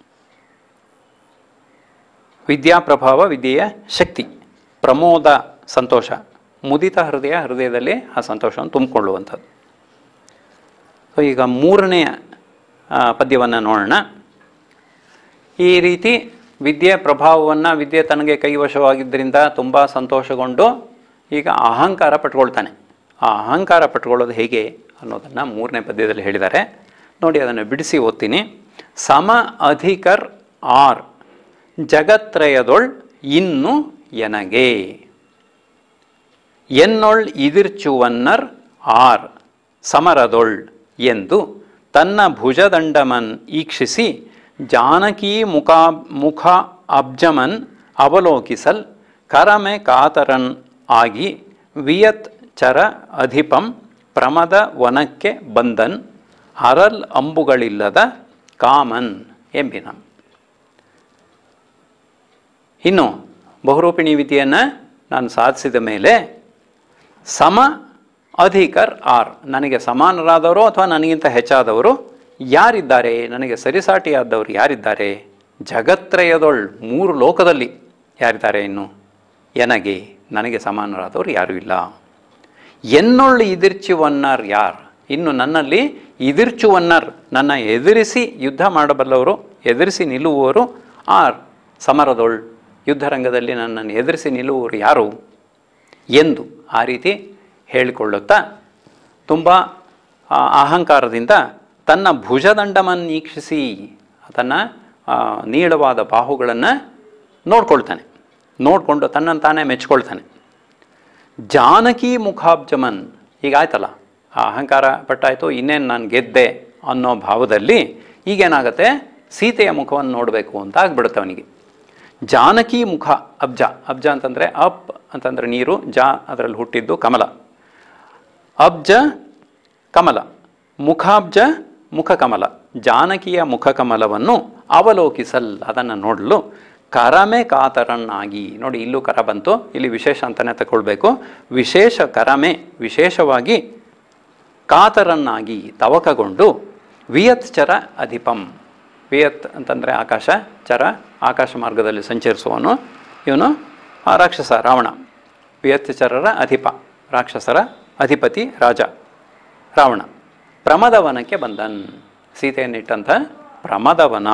ವಿದ್ಯಾ ಪ್ರಭಾವ ವಿದ್ಯೆಯ ಶಕ್ತಿ ಪ್ರಮೋದ ಸಂತೋಷ ಮುದಿತ ಹೃದಯ ಹೃದಯದಲ್ಲಿ ಆ ಸಂತೋಷವನ್ನು ತುಂಬಿಕೊಳ್ಳುವಂಥದ್ದು ಸೊ ಈಗ ಮೂರನೆಯ ಪದ್ಯವನ್ನು ನೋಡೋಣ ಈ ರೀತಿ ವಿದ್ಯೆ ಪ್ರಭಾವವನ್ನು ವಿದ್ಯೆ ತನಗೆ ಕೈವಶವಾಗಿದ್ದರಿಂದ ತುಂಬ ಸಂತೋಷಗೊಂಡು ಈಗ ಅಹಂಕಾರ ಪಟ್ಕೊಳ್ತಾನೆ ಆ ಅಹಂಕಾರ ಪಟ್ಕೊಳ್ಳೋದು ಹೇಗೆ ಅನ್ನೋದನ್ನು ಮೂರನೇ ಪದ್ಯದಲ್ಲಿ ಹೇಳಿದ್ದಾರೆ ನೋಡಿ ಅದನ್ನು ಬಿಡಿಸಿ ಓದ್ತೀನಿ ಸಮ ಅಧಿಕರ್ ಆರ್ ಜಗತ್ರಯದೊಳ್ ಇನ್ನು ಎನಗೆ ಎನ್ನೊಳ್ ಇದಿರ್ಚುವನ್ನರ್ ಆರ್ ಸಮರದೊಳ್ ಎಂದು ತನ್ನ ಭುಜದಂಡಮನ್ ಈಕ್ಷಿಸಿ ಜಾನಕಿ ಮುಖ ಮುಖ ಅಬ್ಜಮನ್ ಅವಲೋಕಿಸಲ್ ಕರಮೆ ಕಾತರನ್ ಆಗಿ ವಿಯತ್ ಚರ ಅಧಿಪಂ ಪ್ರಮದ ವನಕ್ಕೆ ಬಂದನ್ ಅರಲ್ ಅಂಬುಗಳಿಲ್ಲದ ಕಾಮನ್ ಎಂಬಿನ ಇನ್ನು ಬಹುರೂಪಿಣಿ ವಿದ್ಯೆಯನ್ನು ನಾನು ಸಾಧಿಸಿದ ಮೇಲೆ ಸಮ ಅಧಿಕರ್ ಆರ್ ನನಗೆ ಸಮಾನರಾದವರು ಅಥವಾ ನನಗಿಂತ ಹೆಚ್ಚಾದವರು ಯಾರಿದ್ದಾರೆ ನನಗೆ ಸರಿಸಾಟಿಯಾದವರು ಯಾರಿದ್ದಾರೆ ಜಗತ್ರಯದೊಳ್ ಮೂರು ಲೋಕದಲ್ಲಿ ಯಾರಿದ್ದಾರೆ ಇನ್ನು ಎನಗೆ ನನಗೆ ಸಮಾನರಾದವರು ಯಾರೂ ಇಲ್ಲ ಎನ್ನೊಳ್ಳು ಇದಿರ್ಚುವನ್ನರ್ ಯಾರ್ ಇನ್ನು ನನ್ನಲ್ಲಿ ಇದಿರ್ಚುವನ್ನರ್ ನನ್ನ ಎದುರಿಸಿ ಯುದ್ಧ ಮಾಡಬಲ್ಲವರು ಎದುರಿಸಿ ನಿಲ್ಲುವವರು ಆರ್ ಸಮರದೊಳ್ ಯುದ್ಧರಂಗದಲ್ಲಿ ನನ್ನನ್ನು ಎದುರಿಸಿ ನಿಲ್ಲುವವರು ಯಾರು ಎಂದು ಆ ರೀತಿ ಹೇಳಿಕೊಳ್ಳುತ್ತಾ ತುಂಬ ಆ, ಅಹಂಕಾರದಿಂದ ತನ್ನ ಭುಜದಂಡಮನ್ನು ಈಕ್ಷಿಸಿ ತನ್ನ ಆ, ನೀಳವಾದ ಬಾಹುಗಳನ್ನು ನೋಡ್ಕೊಳ್ತಾನೆ ನೋಡಿಕೊಂಡು ತನ್ನನ್ನು ತಾನೇ ಮೆಚ್ಕೊಳ್ತಾನೆ ಜಾನಕಿ ಮುಖಾಬ್ಜಮನ್ ಹೀಗಾಯ್ತಲ್ಲ ಆ ಅಹಂಕಾರ ಪಟ್ಟಾಯಿತು ಇನ್ನೇನು ನಾನು ಗೆದ್ದೆ ಅನ್ನೋ ಭಾವದಲ್ಲಿ ಈಗೇನಾಗುತ್ತೆ ಸೀತೆಯ ಮುಖವನ್ನು ನೋಡಬೇಕು ಅಂತ ಆಗ್ಬಿಡುತ್ತೆ ಅವನಿಗೆ ಜಾನಕಿ ಮುಖ ಅಬ್ಜ ಅಬ್ಜ ಅಂತಂದರೆ ಅಪ್ ಅಂತಂದರೆ ನೀರು ಜಾ ಅದರಲ್ಲಿ ಹುಟ್ಟಿದ್ದು ಕಮಲ ಅಬ್ಜ ಕಮಲ ಮುಖಾಬ್ಜ ಮುಖಕಮಲ ಜಾನಕಿಯ ಮುಖಕಮಲವನ್ನು ಅವಲೋಕಿಸಲ್ ಅದನ್ನು ನೋಡಲು ಕರಮೆ ಕಾತರನ್ನಾಗಿ ನೋಡಿ ಇಲ್ಲೂ ಕರ ಬಂತು ಇಲ್ಲಿ ವಿಶೇಷ ಅಂತಲೇ ತಗೊಳ್ಬೇಕು ವಿಶೇಷ ಕರಮೆ ವಿಶೇಷವಾಗಿ ಕಾತರನ್ನಾಗಿ ತವಕಗೊಂಡು ವಿಯತ್ ಚರ ಅಧಿಪಂ ವಿಯತ್ ಅಂತಂದರೆ ಆಕಾಶ ಚರ ಆಕಾಶ ಮಾರ್ಗದಲ್ಲಿ ಸಂಚರಿಸುವವನು ಇವನು ಆ ರಾಕ್ಷಸ ರಾವಣ ವಿಯತ್ ಚರರ ಅಧಿಪ ರಾಕ್ಷಸರ ಅಧಿಪತಿ ರಾಜ ರಾವಣ ಪ್ರಮದವನಕ್ಕೆ ಬಂದನ್ ಸೀತೆಯನ್ನಿಟ್ಟಂಥ ಪ್ರಮದವನ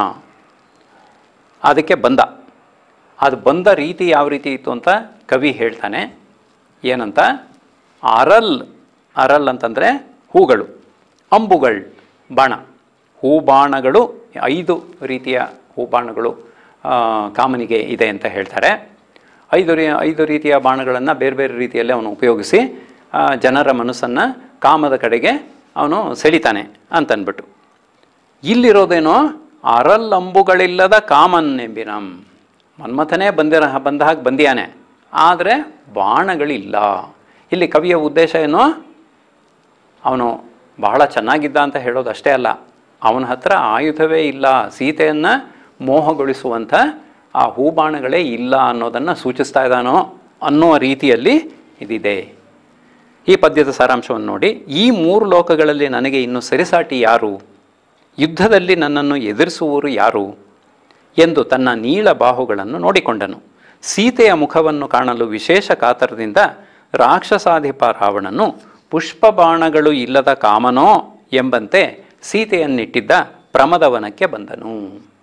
ಅದಕ್ಕೆ ಬಂದ ಅದು ಬಂದ ರೀತಿ ಯಾವ ರೀತಿ ಇತ್ತು ಅಂತ ಕವಿ ಹೇಳ್ತಾನೆ ಏನಂತ ಅರಲ್ ಅರಲ್ ಅಂತಂದರೆ ಹೂಗಳು ಅಂಬುಗಳು ಬಾಣ ಹೂಬಾಣಗಳು ಐದು ರೀತಿಯ ಹೂಬಾಣಗಳು ಆ, ಕಾಮನಿಗೆ ಇದೆ ಅಂತ ಹೇಳ್ತಾರೆ ಐದು ರೀ ಐದು ರೀತಿಯ ಬಾಣಗಳನ್ನು ಬೇರೆ ಬೇರೆ ರೀತಿಯಲ್ಲಿ ಅವನು ಉಪಯೋಗಿಸಿ ಆ, ಜನರ ಮನಸ್ಸನ್ನು ಕಾಮದ ಕಡೆಗೆ ಅವನು ಸೆಳಿತಾನೆ ಅಂತನ್ಬಿಟ್ಟು ಇಲ್ಲಿರೋದೇನೋ ಅರಲ್ಲಂಬುಗಳಿಲ್ಲದ ಕಾಮನ್ ಎಂಬಿನಂ ಮನ್ಮಥನೇ ಬಂದಿರ ಬಂದ ಹಾಗೆ ಬಂದಿಯಾನೆ ಆದರೆ ಬಾಣಗಳಿಲ್ಲ ಇಲ್ಲಿ ಕವಿಯ ಉದ್ದೇಶ ಏನು ಅವನು ಬಹಳ ಚೆನ್ನಾಗಿದ್ದ ಅಂತ ಹೇಳೋದು ಅಷ್ಟೇ ಅಲ್ಲ ಅವನ ಹತ್ರ ಆಯುಧವೇ ಇಲ್ಲ ಸೀತೆಯನ್ನು ಮೋಹಗೊಳಿಸುವಂಥ ಆ ಹೂಬಾಣಗಳೇ ಇಲ್ಲ ಅನ್ನೋದನ್ನು ಸೂಚಿಸ್ತಾ ಇದ್ದಾನೋ ಅನ್ನುವ ರೀತಿಯಲ್ಲಿ ಇದಿದೆ ಈ ಪದ್ಯದ ಸಾರಾಂಶವನ್ನು ನೋಡಿ ಈ ಮೂರು ಲೋಕಗಳಲ್ಲಿ ನನಗೆ ಇನ್ನು ಸರಿಸಾಟಿ ಯಾರು ಯುದ್ಧದಲ್ಲಿ ನನ್ನನ್ನು ಎದುರಿಸುವವರು ಯಾರು ಎಂದು ತನ್ನ ನೀಳ ಬಾಹುಗಳನ್ನು ನೋಡಿಕೊಂಡನು ಸೀತೆಯ ಮುಖವನ್ನು ಕಾಣಲು ವಿಶೇಷ ಕಾತರದಿಂದ ರಾಕ್ಷಸಾಧಿಪ ರಾವಣನು ಪುಷ್ಪಬಾಣಗಳು ಇಲ್ಲದ ಕಾಮನೋ ಎಂಬಂತೆ ಸೀತೆಯನ್ನಿಟ್ಟಿದ್ದ ಪ್ರಮದವನಕ್ಕೆ ಬಂದನು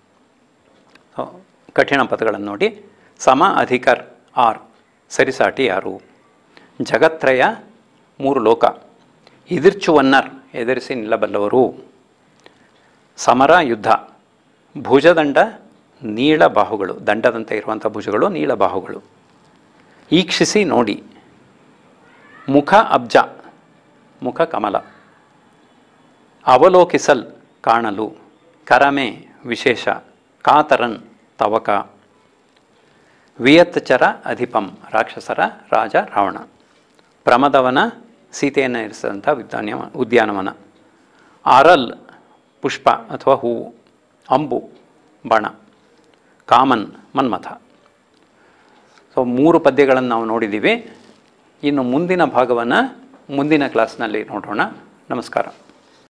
ಸೊ, ಕಠಿಣ ಪದಗಳನ್ನು ನೋಡಿ ಸಮ ಅಧಿಕರ್ ಆರ್ ಸರಿಸಾಟಿ ಯಾರು ಜಗತ್ರಯ ಮೂರು ಲೋಕ ಇದಿರ್ಚುವನ್ನರ್ ಎದುರಿಸಿ ನಿಲ್ಲಬಲ್ಲವರು ಸಮರ ಯುದ್ಧ ಭುಜದಂಡ ನೀಳ ಬಾಹುಗಳು ದಂಡದಂತೆ ಇರುವಂಥ ಭುಜಗಳು ನೀಳ ಬಾಹುಗಳು ಈಕ್ಷಿಸಿ ನೋಡಿ ಮುಖ ಅಬ್ಜ ಮುಖ ಕಮಲ ಅವಲೋಕಿಸಲ್ ಕಾಣಲು ಕರಮೆ ವಿಶೇಷ ಕಾತರನ್ ತವಕ ವಿಯತ್ಚರ ಅಧಿಪಂ ರಾಕ್ಷಸರ ರಾಜ ರಾವಣ ಪ್ರಮದವನ ಸೀತೆಯನ್ನು ಇರಿಸಿದಂಥ ಉದ್ಯಾನ ಉದ್ಯಾನವನ ಆರಲ್ ಪುಷ್ಪ ಅಥವಾ ಹೂವು ಅಂಬು ಬಣ ಕಾಮನ್ ಮನ್ಮಥ ಸೊ ಮೂರು ಪದ್ಯಗಳನ್ನು ನಾವು ನೋಡಿದ್ದೀವಿ ಇನ್ನು ಮುಂದಿನ ಭಾಗವನ್ನು ಮುಂದಿನ ಕ್ಲಾಸ್ನಲ್ಲಿ ನೋಡೋಣ ನಮಸ್ಕಾರ